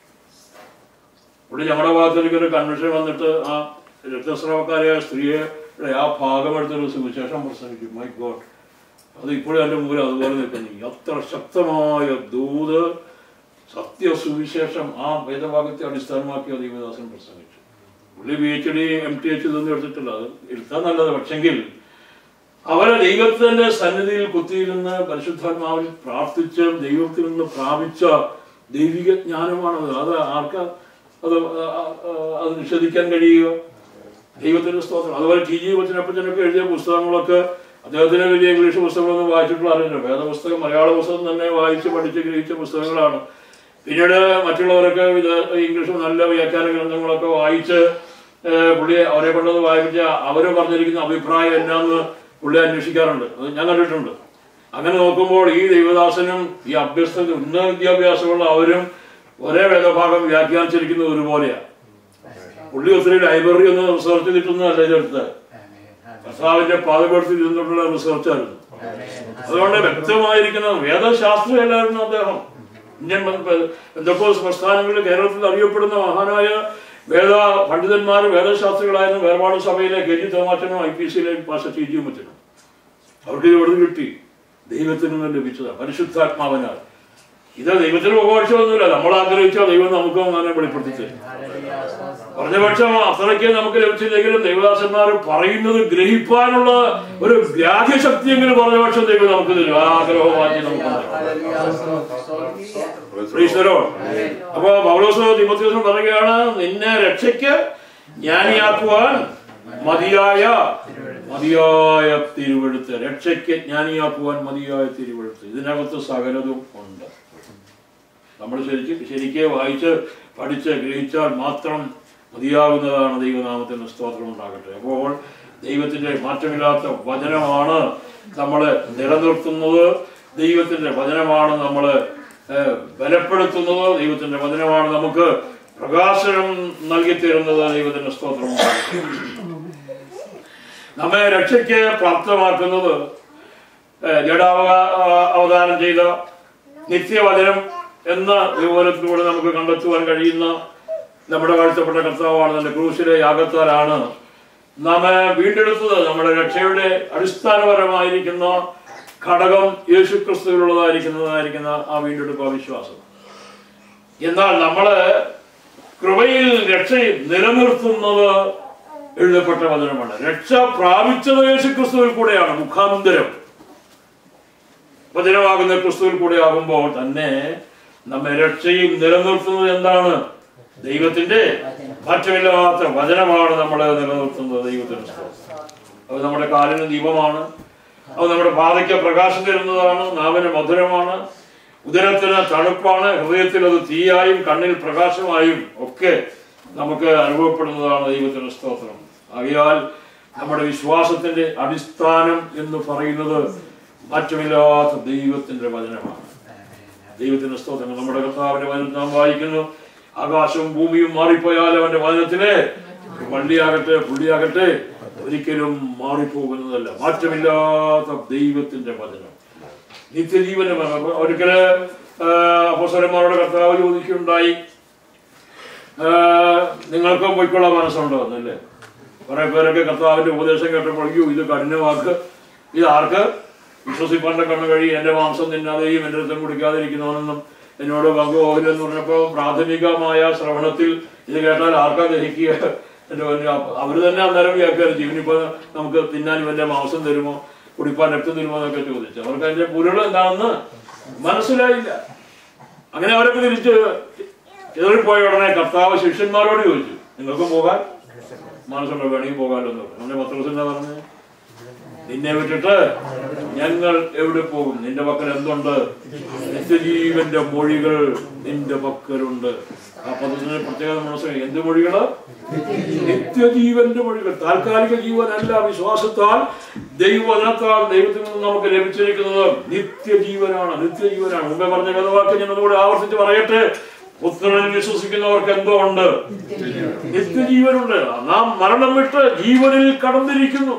ഇവിടെ ഞങ്ങളുടെ ഭാഗത്തേക്ക് ഒരു കൺവെൻഷൻ വന്നിട്ട് ആ രക്തസ്രാവക്കാരിയായ സ്ത്രീയെ ആ ഭാഗം എടുത്തൊരു സുവിശേഷം പ്രസംഗിച്ചു മൈ ഗോഡ് അത് ഇപ്പോഴും എൻ്റെ മുമ്പിൽ അതുപോലെ നിൽക്കുന്നു അത്ര ശക്തമായ ദൂത് സത്യസുവിശേഷം ആ വേദഭാഗത്തെ അടിസ്ഥാനമാക്കിയ ദൈവദാസൻ പ്രസംഗിച്ചു പുള്ളി P H D M T H ഇതൊന്നും എടുത്തിട്ടില്ല അത് എടുത്താൽ നല്ലത് പക്ഷെങ്കിൽ അവരെ ദൈവത്തിന്റെ സന്നിധിയിൽ കുത്തിയിരുന്ന് പരിശുദ്ധാത്മാവിൽ പ്രാർത്ഥിച്ച് ദൈവത്തിൽ നിന്ന് പ്രാപിച്ച ദൈവിക ജ്ഞാനമാണത് അത് ആർക്കാ അത് ആ- ആ- ആ- അത് നിഷേധിക്കാൻ കഴിയുക ദൈവത്തിന്റെ സ്തോത്രം അതുപോലെ ടി ജി വച്ചനപ്പച്ചനൊക്കെ എഴുതിയ പുസ്തകങ്ങളൊക്കെ അദ്ദേഹത്തിന് വലിയ ഇംഗ്ലീഷ് പുസ്തകങ്ങളൊന്നും വായിച്ചിട്ടുള്ള അറിയില്ല വേദപുസ്തകം മലയാള പുസ്തകം തന്നെ വായിച്ച് പഠിച്ച് ഗ്രഹിച്ച പുസ്തകങ്ങളാണ് പിന്നീട് മറ്റുള്ളവരൊക്കെ ഇത് ഇംഗ്ലീഷ് നല്ല വ്യാഖ്യാന ഗ്രന്ഥങ്ങളൊക്കെ വായിച്ച് ഏഹ് പുള്ളി അവരെ കൊണ്ടത് വായിപ്പിച്ച അവർ പറഞ്ഞിരിക്കുന്ന അഭിപ്രായം എന്നാന്ന് പുള്ളി അന്വേഷിക്കാറുണ്ട് അത് ഞാൻ കണ്ടിട്ടുണ്ട് അങ്ങനെ നോക്കുമ്പോൾ ഈ ദൈവദാസനും ഈ അഭ്യസ്ത ഉന്നത വിദ്യാഭ്യാസമുള്ള അവരും ഒരേ വേദഭാഗം വ്യാഖ്യാനിച്ചിരിക്കുന്നത് ഒരുപോലെയാണ് പുള്ളി ഒത്തിരി ലൈബ്രറി ഒന്ന് റിസർച്ച് ചെയ്തിട്ടൊന്നും അല്ല ഇതെടുത്ത് കർത്താവിന്റെ പാതപെടുത്തി ഇരുന്നിട്ടുള്ള റിസർച്ചായിരുന്നു അതുകൊണ്ട് വ്യക്തമായിരിക്കുന്ന വേദശാസ്ത്രമല്ലായിരുന്നു അദ്ദേഹം ഇന്ത്യൻ എന്തൊക്കെ പ്രസ്ഥാനങ്ങളിൽ കേരളത്തിൽ അറിയപ്പെടുന്ന മഹാനായ വേദ പണ്ഡിതന്മാർ വേദശാസ്ത്രികളായിരുന്നു വേർപാട് സഭയിലെ കെ ജി തോമാറ്റനും ഐ പി സിയിലെ പാഷ ടി ജി മറ്റനും അവർക്ക് ഇത് എവിടെ നിന്ന് കിട്ടി ദൈവത്തിൽ നിന്ന് ലഭിച്ചതാണ് പരിശുദ്ധാത്മാവനാൽ ഇത് ദൈവത്തിന് ഉപകാരിച്ചൊന്നുമില്ല നമ്മൾ ആഗ്രഹിച്ച ദൈവം നമുക്ക് അങ്ങനെ വെളിപ്പെടുത്തി തരും പറഞ്ഞ പക്ഷം അത്രയ്ക്ക് നമുക്ക് ലഭിച്ചില്ലെങ്കിലും ദൈവദാസന്മാർ പറയുന്നത് ഗ്രഹിപ്പാനുള്ള ഒരു ഗ്രാഹ്യശക്തിയെങ്കിലും പറഞ്ഞ പക്ഷം ദൈവം നമുക്ക് തരും ആ ആഗ്രഹം മാറ്റി നമുക്ക് Praise the Lord. അപ്പൊ പൗലോസ് തിമോത്തിയോസിന് പറയുകയാണ് നിന്നെ രക്ഷയ്ക്ക് ജ്ഞാനിയാക്കുവാൻ മതിയായ മതിയായ തിരുവഴുത്ത് രക്ഷയ്ക്ക് ജ്ഞാനിയാക്കുവാൻ മതിയായ തിരുവഴുത്ത് ഇതിനകത്ത് സകലതും ഉണ്ട് നമ്മൾ ശരിക്കും ശരിക്ക് വായിച്ച് പഠിച്ച് ഗ്രഹിച്ചാൽ മാത്രം മതിയാകുന്നതാണ് ദൈവനാമത്തിന് സ്തോത്രം ഉണ്ടാകട്ടെ അപ്പോൾ ദൈവത്തിന്റെ മാറ്റമില്ലാത്ത വചനമാണ് നമ്മളെ നിലനിർത്തുന്നത് ദൈവത്തിന്റെ വചനമാണ് നമ്മളെ ഏഹ്, ബലപ്പെടുത്തുന്നത് ദൈവത്തിന്റെ വചനമാണ് നമുക്ക് പ്രകാശനം നൽകി തരുന്നത് ദൈവത്തിന്റെ സ്തോത്രം ഉണ്ടാകട്ടെ. നമ്മെ രക്ഷയ്ക്ക് പ്രാപ്തമാക്കുന്നത് ഏഹ്, ജഡാവ ആ, അവതാരം ചെയ്ത നിത്യവചനം എന്ന വിവരത്തിലൂടെ നമുക്ക് കണ്ടെത്തുവാൻ കഴിയുന്ന നമ്മുടെ വാഴ്ത്തപ്പെട്ട കർത്താവാണ് തന്റെ ക്രൂശിലെ യാഗത്താലാണ് നാം വീണ്ടെടുത്തത് നമ്മുടെ രക്ഷയുടെ അടിസ്ഥാനപരമായിരിക്കുന്ന ഘടകം യേശു ക്രിസ്തുവിലുള്ളതായിരിക്കുന്നതായിരിക്കുന്ന ആ വീണ്ടെടുപ്പ് വിശ്വാസം എന്നാൽ നമ്മള് കൃപയിൽ രക്ഷ നിലനിർത്തുന്നത് എഴുതപ്പെട്ട വചനമാണ് രക്ഷ പ്രാപിച്ചത് യേശു ക്രിസ്തുവിൽ കൂടെയാണ് മുഖാന്തരം വചനമാകുന്ന ക്രിസ്തുവിൽ കൂടെ ആകുമ്പോൾ തന്നെ നമ്മെ രക്ഷയും നിലനിർത്തുന്നത് എന്താണ് ദൈവത്തിന്റെ മാറ്റമില്ലാത്ത വചനമാണ് നമ്മളെ നിലനിർത്തുന്നത് ദൈവത്തിന്റെ സ്തോത്രം. അത് നമ്മുടെ കാലിന് ദീപമാണ് അത് നമ്മുടെ പാതയ്ക്ക് പ്രകാശം തരുന്നതാണ് നാവിന് മധുരമാണ് ഉദരത്തിന് തണുപ്പാണ് ഹൃദയത്തിൽ അത് തീയായും കണ്ണിൽ പ്രകാശമായും ഒക്കെ നമുക്ക് അനുഭവപ്പെടുന്നതാണ് ദൈവത്തിന്റെ സ്തോത്രം ആകയാൽ നമ്മുടെ വിശ്വാസത്തിന്റെ അടിസ്ഥാനം എന്ന് പറയുന്നത് മാറ്റമില്ലാത്ത ദൈവത്തിന്റെ വചനമാണ് ദൈവത്തിന്റെ സ്തോത്രങ്ങൾ നമ്മുടെ കർത്താവിന്റെ വചനം നാം വായിക്കുന്നു ആകാശവും ഭൂമിയും മാറിപ്പോയാൽ അവന്റെ വചനത്തിലെ വള്ളിയാകട്ടെ പുള്ളിയാകട്ടെ ഒരിക്കലും മാറിപ്പോകുന്നതല്ല മാറ്റമില്ലാത്ത ദൈവത്തിന്റെ വചനം നിത്യജീവന്റെ വചനം ഒരിക്കല് അപ്പോസരന്മാരുടെ കർത്താവ് ചോദിക്കുകയുണ്ടായി ആ, നിങ്ങൾക്ക് പോയിക്കൊള്ളാൻ മനസ്സുണ്ടോ എന്നല്ലേ കുറെ പേരൊക്കെ കർത്താവിന്റെ ഉപദേശം കേട്ടപ്പോൾ അയ്യോ ഇത് കഠിനവാക്ക് ഇത് ആർക്ക് വിശ്വസിപ്പാന്റെ കണ്ണു വഴി എന്റെ മാംസം തിന്നാതെയും എന്റെ രക്തം കുടിക്കാതിരിക്കുന്നവനെന്നും എന്നോട് പങ്കുപോകില്ലെന്ന് പറഞ്ഞപ്പോ പ്രാഥമികമായ ശ്രവണത്തിൽ ഇത് കേട്ടാൽ ആർക്കാ ദഹിക്കുക എന്റെ പൊന്നേ, അപ്പ- അവര് തന്നെ അന്നേരം വ്യാഖ്യാനിച്ചു ഇവനിപ്പോ നമുക്ക് തിന്നാൻ ഇവന്റെ മാംസം തരുമോ കുടിപ്പാൻ രക്തം തരുമോ എന്നൊക്കെ ചോദിച്ചു അവർക്ക് അതിന്റെ പൊരുൾ എന്താണെന്ന് മനസ്സിലായില്ല അങ്ങനെ അവരൊക്കെ തിരിച്ച് എതിർപ്പോയ ഉടനെ കർത്താവ് ശിഷ്യന്മാരോട് ചോദിച്ചു നിങ്ങൾക്ക് പോകാൻ മനസ്സുണ്ടോ വേണമെങ്കിൽ പോകാമല്ലോ എന്ന് പറഞ്ഞു അങ്ങനെ പത്രോസ് എന്താ പറഞ്ഞത് നിന്നെ വിട്ടിട്ട് ഞങ്ങൾ എവിടെ പോകും നിന്റെ പക്കൽ എന്തുണ്ട് നിത്യജീവന്റെ മൊഴികൾ നിന്റെ പക്കലുണ്ട് ആ പദത്തിന്റെ പ്രത്യേകത മനസ്സിലായി എന്ത് മൊഴികള് നിത്യജീവന്റെ മൊഴികൾ താൽക്കാലിക ജീവനല്ല വിശ്വാസത്താൽ ദൈവവചനത്താൽ ദൈവത്തിൽ നിന്ന് നമുക്ക് ലഭിച്ചിരിക്കുന്നത് നിത്യജീവനാണ് നിത്യജീവനാണ് മുമ്പേ പറഞ്ഞ വേദവാക്യം ഞാൻ ഒന്നുകൂടി ആവർത്തിച്ച് പറയട്ടെ പുത്രനിൽ വിശ്വസിക്കുന്നവർക്ക് എന്തോ ഉണ്ട് നിത്യജീവനുണ്ട് നാം മരണം വിട്ട് ജീവനിൽ കടന്നിരിക്കുന്നു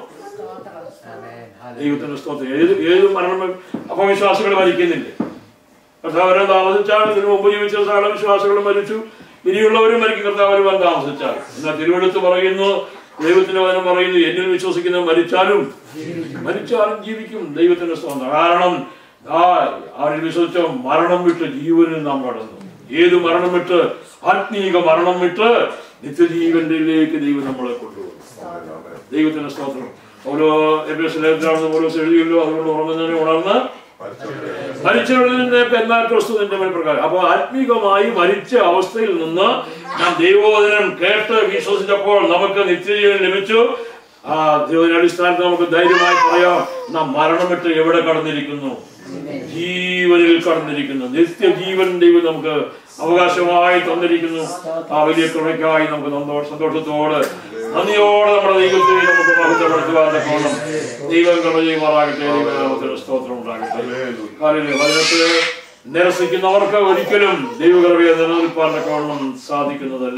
ദൈവത്തിന്റെ സ്തോത്രം ഏത് ഏത് മരണം അപവിശ്വാസികൾ മരിക്കുന്നില്ല കർത്താവരെ താമസിച്ചാൽ ഇതിനു മുമ്പ് ജീവിച്ച സകല വിശ്വാസികളും മരിച്ചു ഇനിയുള്ളവരും മരിക്കും കർത്താവ് വൻ താമസിച്ചാൽ എന്നാൽ തിരുവെടുത്ത് പറയുന്നു ദൈവത്തിന്റെ വചനം പറയുന്നു എന്നിൽ വിശ്വസിക്കുന്ന മരിച്ചാലും മരിച്ചാലും ജീവിക്കും ദൈവത്തിന്റെ സ്തോത്രം കാരണം ആ അവരിൽ വിശ്വസിച്ച മരണം വിട്ട് ജീവനിൽ നാം കടന്നു ഏത് മരണം വിട്ട് ആത്മീക മരണം വിട്ട് നിത്യജീവനിലേക്ക് ദൈവം നമ്മളെ കൊണ്ടുപോകും ദൈവത്തിന്റെ സ്തോത്രം ഓരോ എബിഎസ് ഓരോ എഴുതിയല്ലോ അതുകൊണ്ട് ഉറങ്ങുന്നതിനെ ഉണർന്ന് മരിച്ചവരിൽ നിന്നേക്ക് എന്നാൽ ക്രിസ്തു നിന്റെ മേൽ പ്രകാരം അപ്പൊ ആത്മീകമായി മരിച്ച അവസ്ഥയിൽ നിന്ന് നാം ദൈവോദനം കേട്ട് വിശ്വസിച്ചപ്പോൾ നമുക്ക് നിത്യജീവൻ ലഭിച്ചു ആ ദൈവത്തിന്റെ അടിസ്ഥാനത്തിൽ നമുക്ക് ധൈര്യമായി പറയാം നാം മരണം വിട്ട് എവിടെ കടന്നിരിക്കുന്നു ജീവനിൽ കടന്നിരിക്കുന്നു നിത്യജീവൻ ദൈവം നമുക്ക് അവകാശമായി തന്നിരിക്കുന്നു ആ വലിയ കൃപയ്ക്കായി നമുക്ക് സന്തോഷ സന്തോഷത്തോട് നന്ദിയോടെ നമ്മുടെ ദൈവത്തെ നമുക്ക് മഹത്വപ്പെടുത്തുവാൻ തക്കോണം ദൈവം കൃപ ചെയ്യുമാറാകട്ടെ ദൈവനാമത്തിന് സ്തോത്രം ഉണ്ടാകട്ടെ കാലിലെ വചനത്തില് നിരസിക്കുന്നവർക്ക് ഒരിക്കലും ദൈവകൃപയെ നിലനിൽപ്പാൻ തക്കവണ്ണം സാധിക്കുന്നതല്ല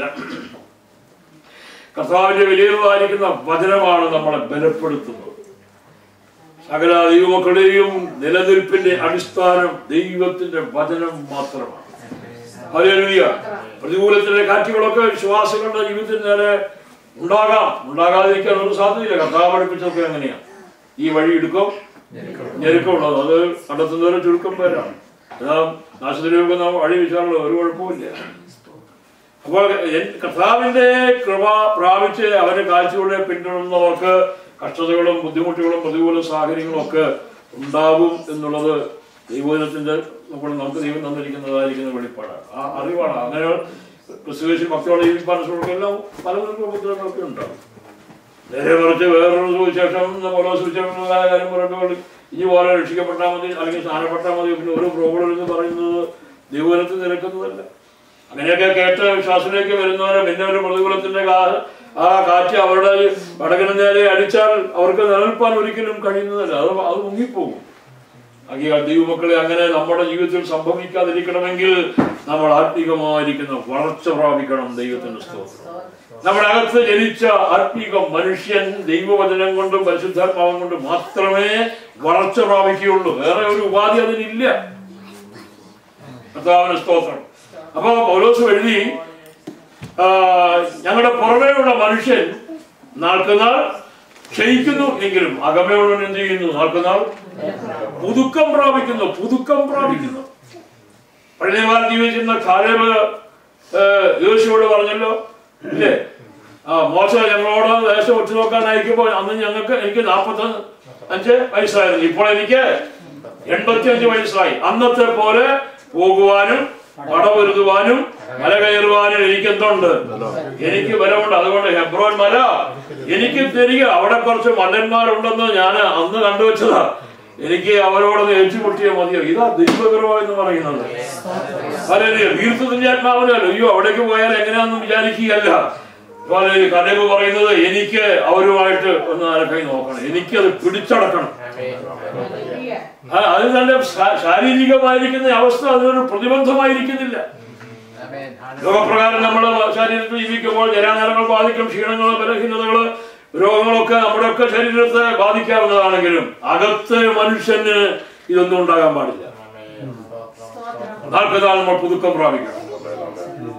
കർത്താവിന്റെ വിലയിരുന്നതായിരിക്കുന്ന വചനമാണ് നമ്മളെ ബലപ്പെടുത്തുന്നത് സകല ദൈവമക്കളുടെയും നിലനിൽപ്പിന്റെ അടിസ്ഥാനം ദൈവത്തിന്റെ വചനം മാത്രമാണ് ഹല്ലേലൂയ പ്രതികൂലത്തിന്റെ കാറ്റുകളൊക്കെ വിശ്വാസികളുടെ ജീവിതത്തിന് നേരെ ഉണ്ടാകാം ഉണ്ടാകാതിരിക്കാൻ ഒരു സാധ്യതയില്ല കർത്താവ് പഠിപ്പിച്ചതൊക്കെ എങ്ങനെയാ ഈ വഴി എടുക്കും ഞെരുക്കമുള്ളത് അത് കണ്ടെത്തുന്നവരെ ചുരുക്കം പേരാണ് എന്നാൽ നാശത്തിലേക്ക് നാം വഴി വിശാലുള്ള ഒരു കുഴപ്പമില്ല അപ്പോൾ എൻ- കർത്താവിന്റെ കൃപ പ്രാപിച്ച് അവന്റെ കാഴ്ചയുടെ പിന്തുടരുന്നവർക്ക് കഷ്ടതകളും ബുദ്ധിമുട്ടുകളും പ്രതികൂല സാഹചര്യങ്ങളും ഒക്കെ ഉണ്ടാകും എന്നുള്ളത് ദൈവദിനത്തിന്റെ നമ്മൾ നമുക്ക് ദൈവം തന്നിരിക്കുന്നതായിരിക്കുന്ന വെളിപ്പാടാണ് ആ അറിവാണ് അങ്ങനെ ക്രിസ്തുവേശി ഭക്തിയോടെ ജീവിക്കാൻ എല്ലാം പലതരം ഉപദ്രവങ്ങളൊക്കെ ഉണ്ടാകും നേരെ മറിച്ച് വേറൊരു സുവിശേഷം ഓരോ സുവിശേഷങ്ങളായ കാര്യം പറയുമ്പോൾ ഇനി പോലെ രക്ഷിക്കപ്പെട്ടാൽ മതി അല്ലെങ്കിൽ സ്നാനപ്പെട്ടാൽ മതി പിന്നെ ഒരു പ്രോബ്ലം എന്ന് പറയുന്നത് ദൈവദിനത്തിൽ നിരക്കുന്നതല്ല അങ്ങനെയൊക്കെ കേട്ട് വിശ്വാസത്തിലേക്ക് വരുന്നവരെ പിന്നെ ഒരു പ്രതികൂലത്തിന്റെ കാ- ആ കാറ്റ് അവരുടെ വടകിന് നേരെ അടിച്ചാൽ അവർക്ക് നിലനിൽപ്പാൻ ഒരിക്കലും കഴിയുന്നതല്ല അത് അത് മുങ്ങിപ്പോകും ആകിയ ദൈവമക്കളെ അങ്ങനെ നമ്മുടെ ജീവിതത്തിൽ സംഭവിക്കാതിരിക്കണമെങ്കിൽ നമ്മൾ ആത്മീകമായിരിക്കുന്ന വളർച്ച പ്രാപിക്കണം ദൈവത്തിന്റെ സ്തോത്രം നമ്മുടെ അകത്ത് ജനിച്ച ആത്മീക മനുഷ്യൻ ദൈവവചനം കൊണ്ടും പരിശുദ്ധാത്മാവം കൊണ്ടും മാത്രമേ വളർച്ച പ്രാപിക്കുകയുള്ളൂ വേറെ ഒരു ഉപാധി അതിനില്ല കർത്താവിന് സ്തോത്രം അപ്പൊ പൗലോസ് എഴുതി ആ, ഞങ്ങളുടെ പുറമേയുള്ള മനുഷ്യൻ നാൾക്കുനാൾ ക്ഷയിക്കുന്നു എങ്കിലും അകമയുള്ളവൻ എന്ത് ചെയ്യുന്നു നാൾക്കുനാൾ പുതുക്കം പ്രാപിക്കുന്നു പുതുക്കം പ്രാപിക്കുന്നു പഴയ കാലത്ത് ജീവിച്ചിരുന്ന കാലവ് യോശുവോട് പറഞ്ഞല്ലോ ഇല്ലേ ആ മോശ ഞങ്ങളോട് ദേശം ഒറ്റ നോക്കാൻ അയക്കുമ്പോൾ അന്ന് ഞങ്ങൾക്ക് എനിക്ക് നാൽപ്പത്തി അഞ്ച് വയസ്സായിരുന്നു ഇപ്പോൾ എനിക്ക് എൺപത്തി അഞ്ച് വയസ്സായി അന്നത്തെ പോലെ പോകുവാനും പടപൊരുതുവാനും മല കയറുവാനും എനിക്ക് എന്തുണ്ട് എനിക്ക് ബലമുണ്ട് അതുകൊണ്ട് ഹെബ്രോൻ മല എനിക്ക് തിരികെ അവിടെ കുറച്ച് മല്ലന്മാരുണ്ടെന്ന് ഞാൻ അന്ന് കണ്ടുവച്ചതാ എനിക്ക് അവരോടൊന്ന് ഏറ്റുമുട്ടിയാൽ മതിയോ ഇതാ ദൈവകൃപ എന്ന് പറയുന്നത് അല്ലെ തീർത്ഥത്തിന്റെ ആത്മാവിനല്ലോ അയ്യോ അവിടേക്ക് പോയാൽ എങ്ങനെയാണെന്ന് വിചാരിക്കുകയല്ല വളരെ കലവ് പറയുന്നത് എനിക്ക് അവരുമായിട്ട് ഒന്ന് അരക്കൈ നോക്കണം എനിക്കത് പിടിച്ചടക്കണം ആ, അത് നല്ല ശാ- ശാരീരികമായിരിക്കുന്ന അവസ്ഥ അതിനൊരു പ്രതിബന്ധമായിരിക്കുന്നില്ല രോഗപ്രകാരം നമ്മൾ ശരീരത്തിൽ ജീവിക്കുമ്പോൾ ജരാനരങ്ങൾ ബാധിക്കും ക്ഷീണങ്ങൾ ബലഹീനതകൾ രോഗങ്ങളൊക്കെ നമ്മുടെയൊക്കെ ശരീരത്തെ ബാധിക്കാവുന്നതാണെങ്കിലും അകത്ത് മനുഷ്യന് ഇതൊന്നും ഉണ്ടാകാൻ പാടില്ല നാൽപ്പതാൾ നമ്മൾ പുതുക്കം പ്രാപിക്കണം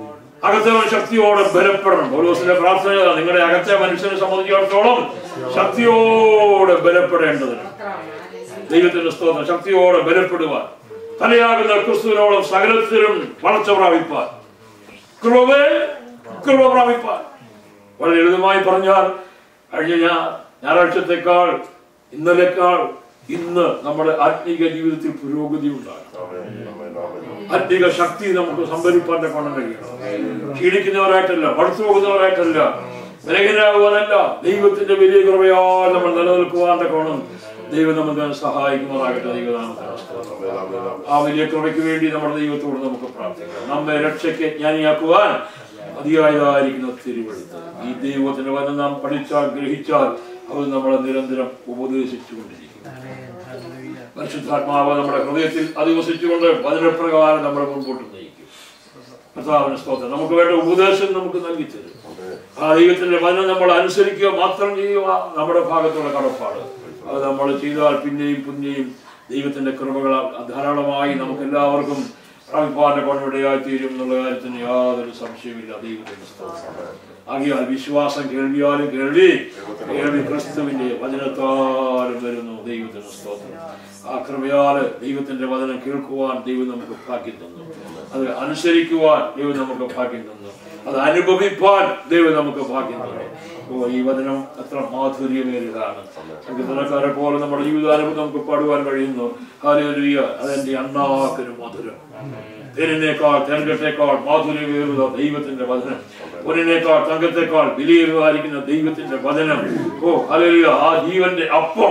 അകത്തെ ശക്തിയോടെ ബലപ്പെടണം പൗലോസിന്റെ പ്രാർത്ഥന ഇതാ, നിങ്ങളുടെ അകത്തെ മനുഷ്യനെ സംബന്ധിച്ചിടത്തോളം ശക്തിയോടെ ബലപ്പെടേണ്ടതിന് ദൈവത്തിന്റെ സ്തോത്രം ശക്തിയോടെ ബലപ്പെടുവാൻ തലയാകുന്ന ക്രിസ്തുവിനോളം സകലത്തിലും വളർച്ച പ്രാപിപ്പാൻ കൃപേ കൃപ പ്രാപിപ്പാൻ വളരെ ലളിതമായി പറഞ്ഞാൽ കഴിഞ്ഞ ഞാ- ഞായറാഴ്ചത്തെക്കാൾ ഇന്നലെക്കാൾ ഇന്ന് നമ്മുടെ ആത്മീക ജീവിതത്തിൽ പുരോഗതി ഉണ്ടാകും ആത്മീക ശക്തി നമുക്ക് സംഭരിപ്പാൻ കൊണ്ടു കഴിയണം ക്ഷീണിക്കുന്നവരായിട്ടല്ല പഠിച്ചു പോകുന്നവരായിട്ടല്ല ബലഹീനരാകുവാനല്ല ദൈവത്തിന്റെ വലിയ കൃപയാൽ നമ്മൾ നിലനിൽക്കുവാൻ കോണം ദൈവം നമുക്ക് സഹായിക്കുമാറാകട്ടെ ദൈവനാമത്തിന് സ്തോത്രം. ആ വലിയ കൃപയ്ക്ക് വേണ്ടി നമ്മുടെ ദൈവത്തോട് നമുക്ക് പ്രാർത്ഥിക്കാം നമ്മെ രക്ഷയ്ക്ക് ജ്ഞാനിയാക്കുവാൻ മതിയായതായിരിക്കുന്ന തിരുവെടുത്ത് ഈ ദൈവത്തിന്റെ വചനം നാം പഠിച്ചാൽ ഗ്രഹിച്ചാൽ അത് നമ്മളെ നിരന്തരം ഉപദേശിച്ചുകൊണ്ടിരിക്കും പരിശുദ്ധാത്മാവ് നമ്മുടെ ഹൃദയത്തിൽ അധിവസിച്ചുകൊണ്ട് വചനപ്രകാരം നമ്മളെ മുൻപോട്ട് നയിക്കും കർത്താവിന് സ്തോത്രം നമുക്ക് വേണ്ട ഉപദേശം നമുക്ക് നൽകി തരും ആ ദൈവത്തിന്റെ വചനം നമ്മൾ അനുസരിക്കുക മാത്രം ചെയ്യുക നമ്മുടെ ഭാഗത്തുള്ള കടപ്പാട് അത് നമ്മൾ ചെയ്താൽ പിന്നെയും പിന്നെയും ദൈവത്തിന്റെ കൃപകൾ ധാരാളമായി നമുക്ക് എല്ലാവർക്കും പ്രാപിപ്പാന്റെ കൊണ്ടിടയായി തീരും എന്നുള്ള കാര്യത്തിന് യാതൊരു സംശയമില്ല ദൈവത്തിന്റെ സ്തോത്രം ആകിയാൽ വിശ്വാസം കേൾവിയാലും കേൾവി കേൾവി ക്രിസ്തുവിന്റെ വചനത്താലും വരുന്നു ദൈവത്തിന് സ്തോത്രം ആ കൃപയാല് ദൈവത്തിന്റെ വചനം കേൾക്കുവാൻ ദൈവം നമുക്ക് ഭാഗ്യം തന്നു അത് അനുസരിക്കുവാൻ ദൈവം നമുക്ക് ഭാഗ്യം തന്നു അത് അനുഭവിപ്പാൻ ദൈവം നമുക്ക് ഭാഗ്യം തന്നു ഓ ഈ വചനം എത്ര മാധുര്യമേറിയതാണ് സംഗീതക്കാരെ പോലെ നമ്മുടെ ജീവിതാനുഭവം നമുക്ക് പാടുവാൻ കഴിയുന്നു ഹാലേലുയ്യ അതെന്റെ അണ്ണാക്കൊരു മധുരം തേനിനേക്കാൾ തേൻകട്ടേക്കാൾ മാധുര്യമേറുന്ന ദൈവത്തിന്റെ വചനം പൊന്നിനേക്കാൾ തങ്കത്തെക്കാൾ വിലയേറുമായിരിക്കുന്ന ദൈവത്തിന്റെ വചനം ഓ ഹല്ലേലൂയ ആ ജീവന്റെ അപ്പം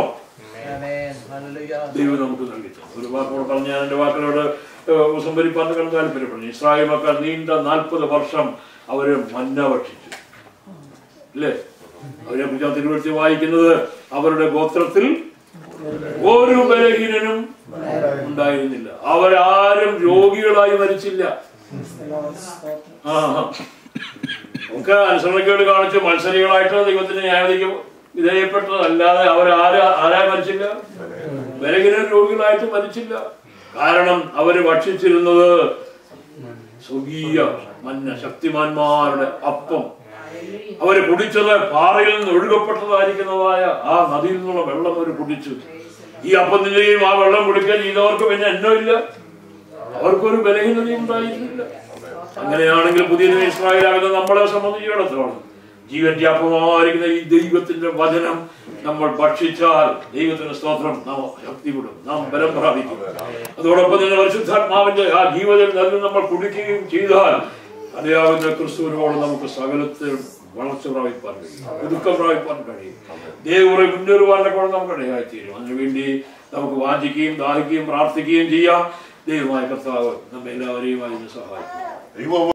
ദൈവം നമുക്ക് നൽകി തന്നു. ഒരു വാക്കോട് പറഞ്ഞ ഞാൻ എന്റെ വാക്കുകളോട് ഏഹ്, സംഭരിപ്പാൻ കണ്ട് താല്പര്യപ്പെടുന്നു ഇസ്രായേൽ മക്കൾ നീണ്ട നാൽപ്പത് വർഷം അവര് മന്ന ഭക്ഷിച്ചു അല്ലേ അവരെ കുറിച്ച് തിരുവഴുത്തി വായിക്കുന്നത് അവരുടെ ഗോത്രത്തിൽ ഒരു ബലഹീനനും ഉണ്ടായിരുന്നില്ല അവരാരും രോഗികളായി മരിച്ചില്ല ആ ആ. ഒക്കെ അനുസരണക്കേട് കാണിച്ച് മത്സരികളായിട്ട് ദൈവത്തിന് ന്യായവിധിക്ക് വിധേയപ്പെട്ടതല്ലാതെ അവരാരാ ആരാ മരിച്ചില്ല ബലഹീന രോഗികളായിട്ട് മരിച്ചില്ല കാരണം അവര് ഭക്ഷിച്ചിരുന്നത് സ്വകീയ മന്ന ശക്തിമാന്മാരുടെ അപ്പം അവര് കുടിച്ചത് പാറയിൽ നിന്ന് ഒഴുകപ്പെട്ടതായിരിക്കുന്നതായ ആ നദിയിൽ നിന്നുള്ള വെള്ളം അവർ കുടിച്ചു ഈ അപ്പത്തിന്റെയും ആ വെള്ളം കുടിക്കാൻ ചെയ്തവർക്ക് പിന്നെ എന്നമില്ല അവർക്കൊരു ബലഹീനതയും ഉണ്ടായിരുന്നില്ല അങ്ങനെയാണെങ്കിൽ പുതിയ നിയമ ഇസ്രായേലാകുന്ന നമ്മളെ സംബന്ധിച്ചിടത്തോളം ജീവന്റെ അപ്പമായിരിക്കുന്ന ഈ ദൈവത്തിന്റെ വചനം നമ്മൾ ഭക്ഷിച്ചാൽ ദൈവത്തിന്റെ സ്തോത്രം നാം ശക്തിപ്പെടും നാം ബലം പ്രാപിക്കും അതോടൊപ്പം തന്നെ പരിശുദ്ധാത്മാവിന്റെ ആ ജീവനിൽ നൽകി നമ്മൾ കുടിക്കുകയും ചെയ്താൽ അറിയാവുന്ന ക്രിസ്തുവിനോട് നമുക്ക് സകലത്തിൽ വളർച്ച പ്രാപിപ്പാൻ കഴിയും ഒതുക്കം പ്രാപിപ്പാൻ കഴിയും ദൈവറെ മുന്നേറുവാനെ കൊണ്ട് നമുക്ക് ഇടയായി തീരും അതിനുവേണ്ടി നമുക്ക് വാഞ്ചിക്കുകയും ദാഹിക്കുകയും പ്രാർത്ഥിക്കുകയും ചെയ്യാം ദൈവമായ കർത്താവ് നമ്മെ എല്ലാവരെയും അതിന് സഹായിക്കും ദൈവം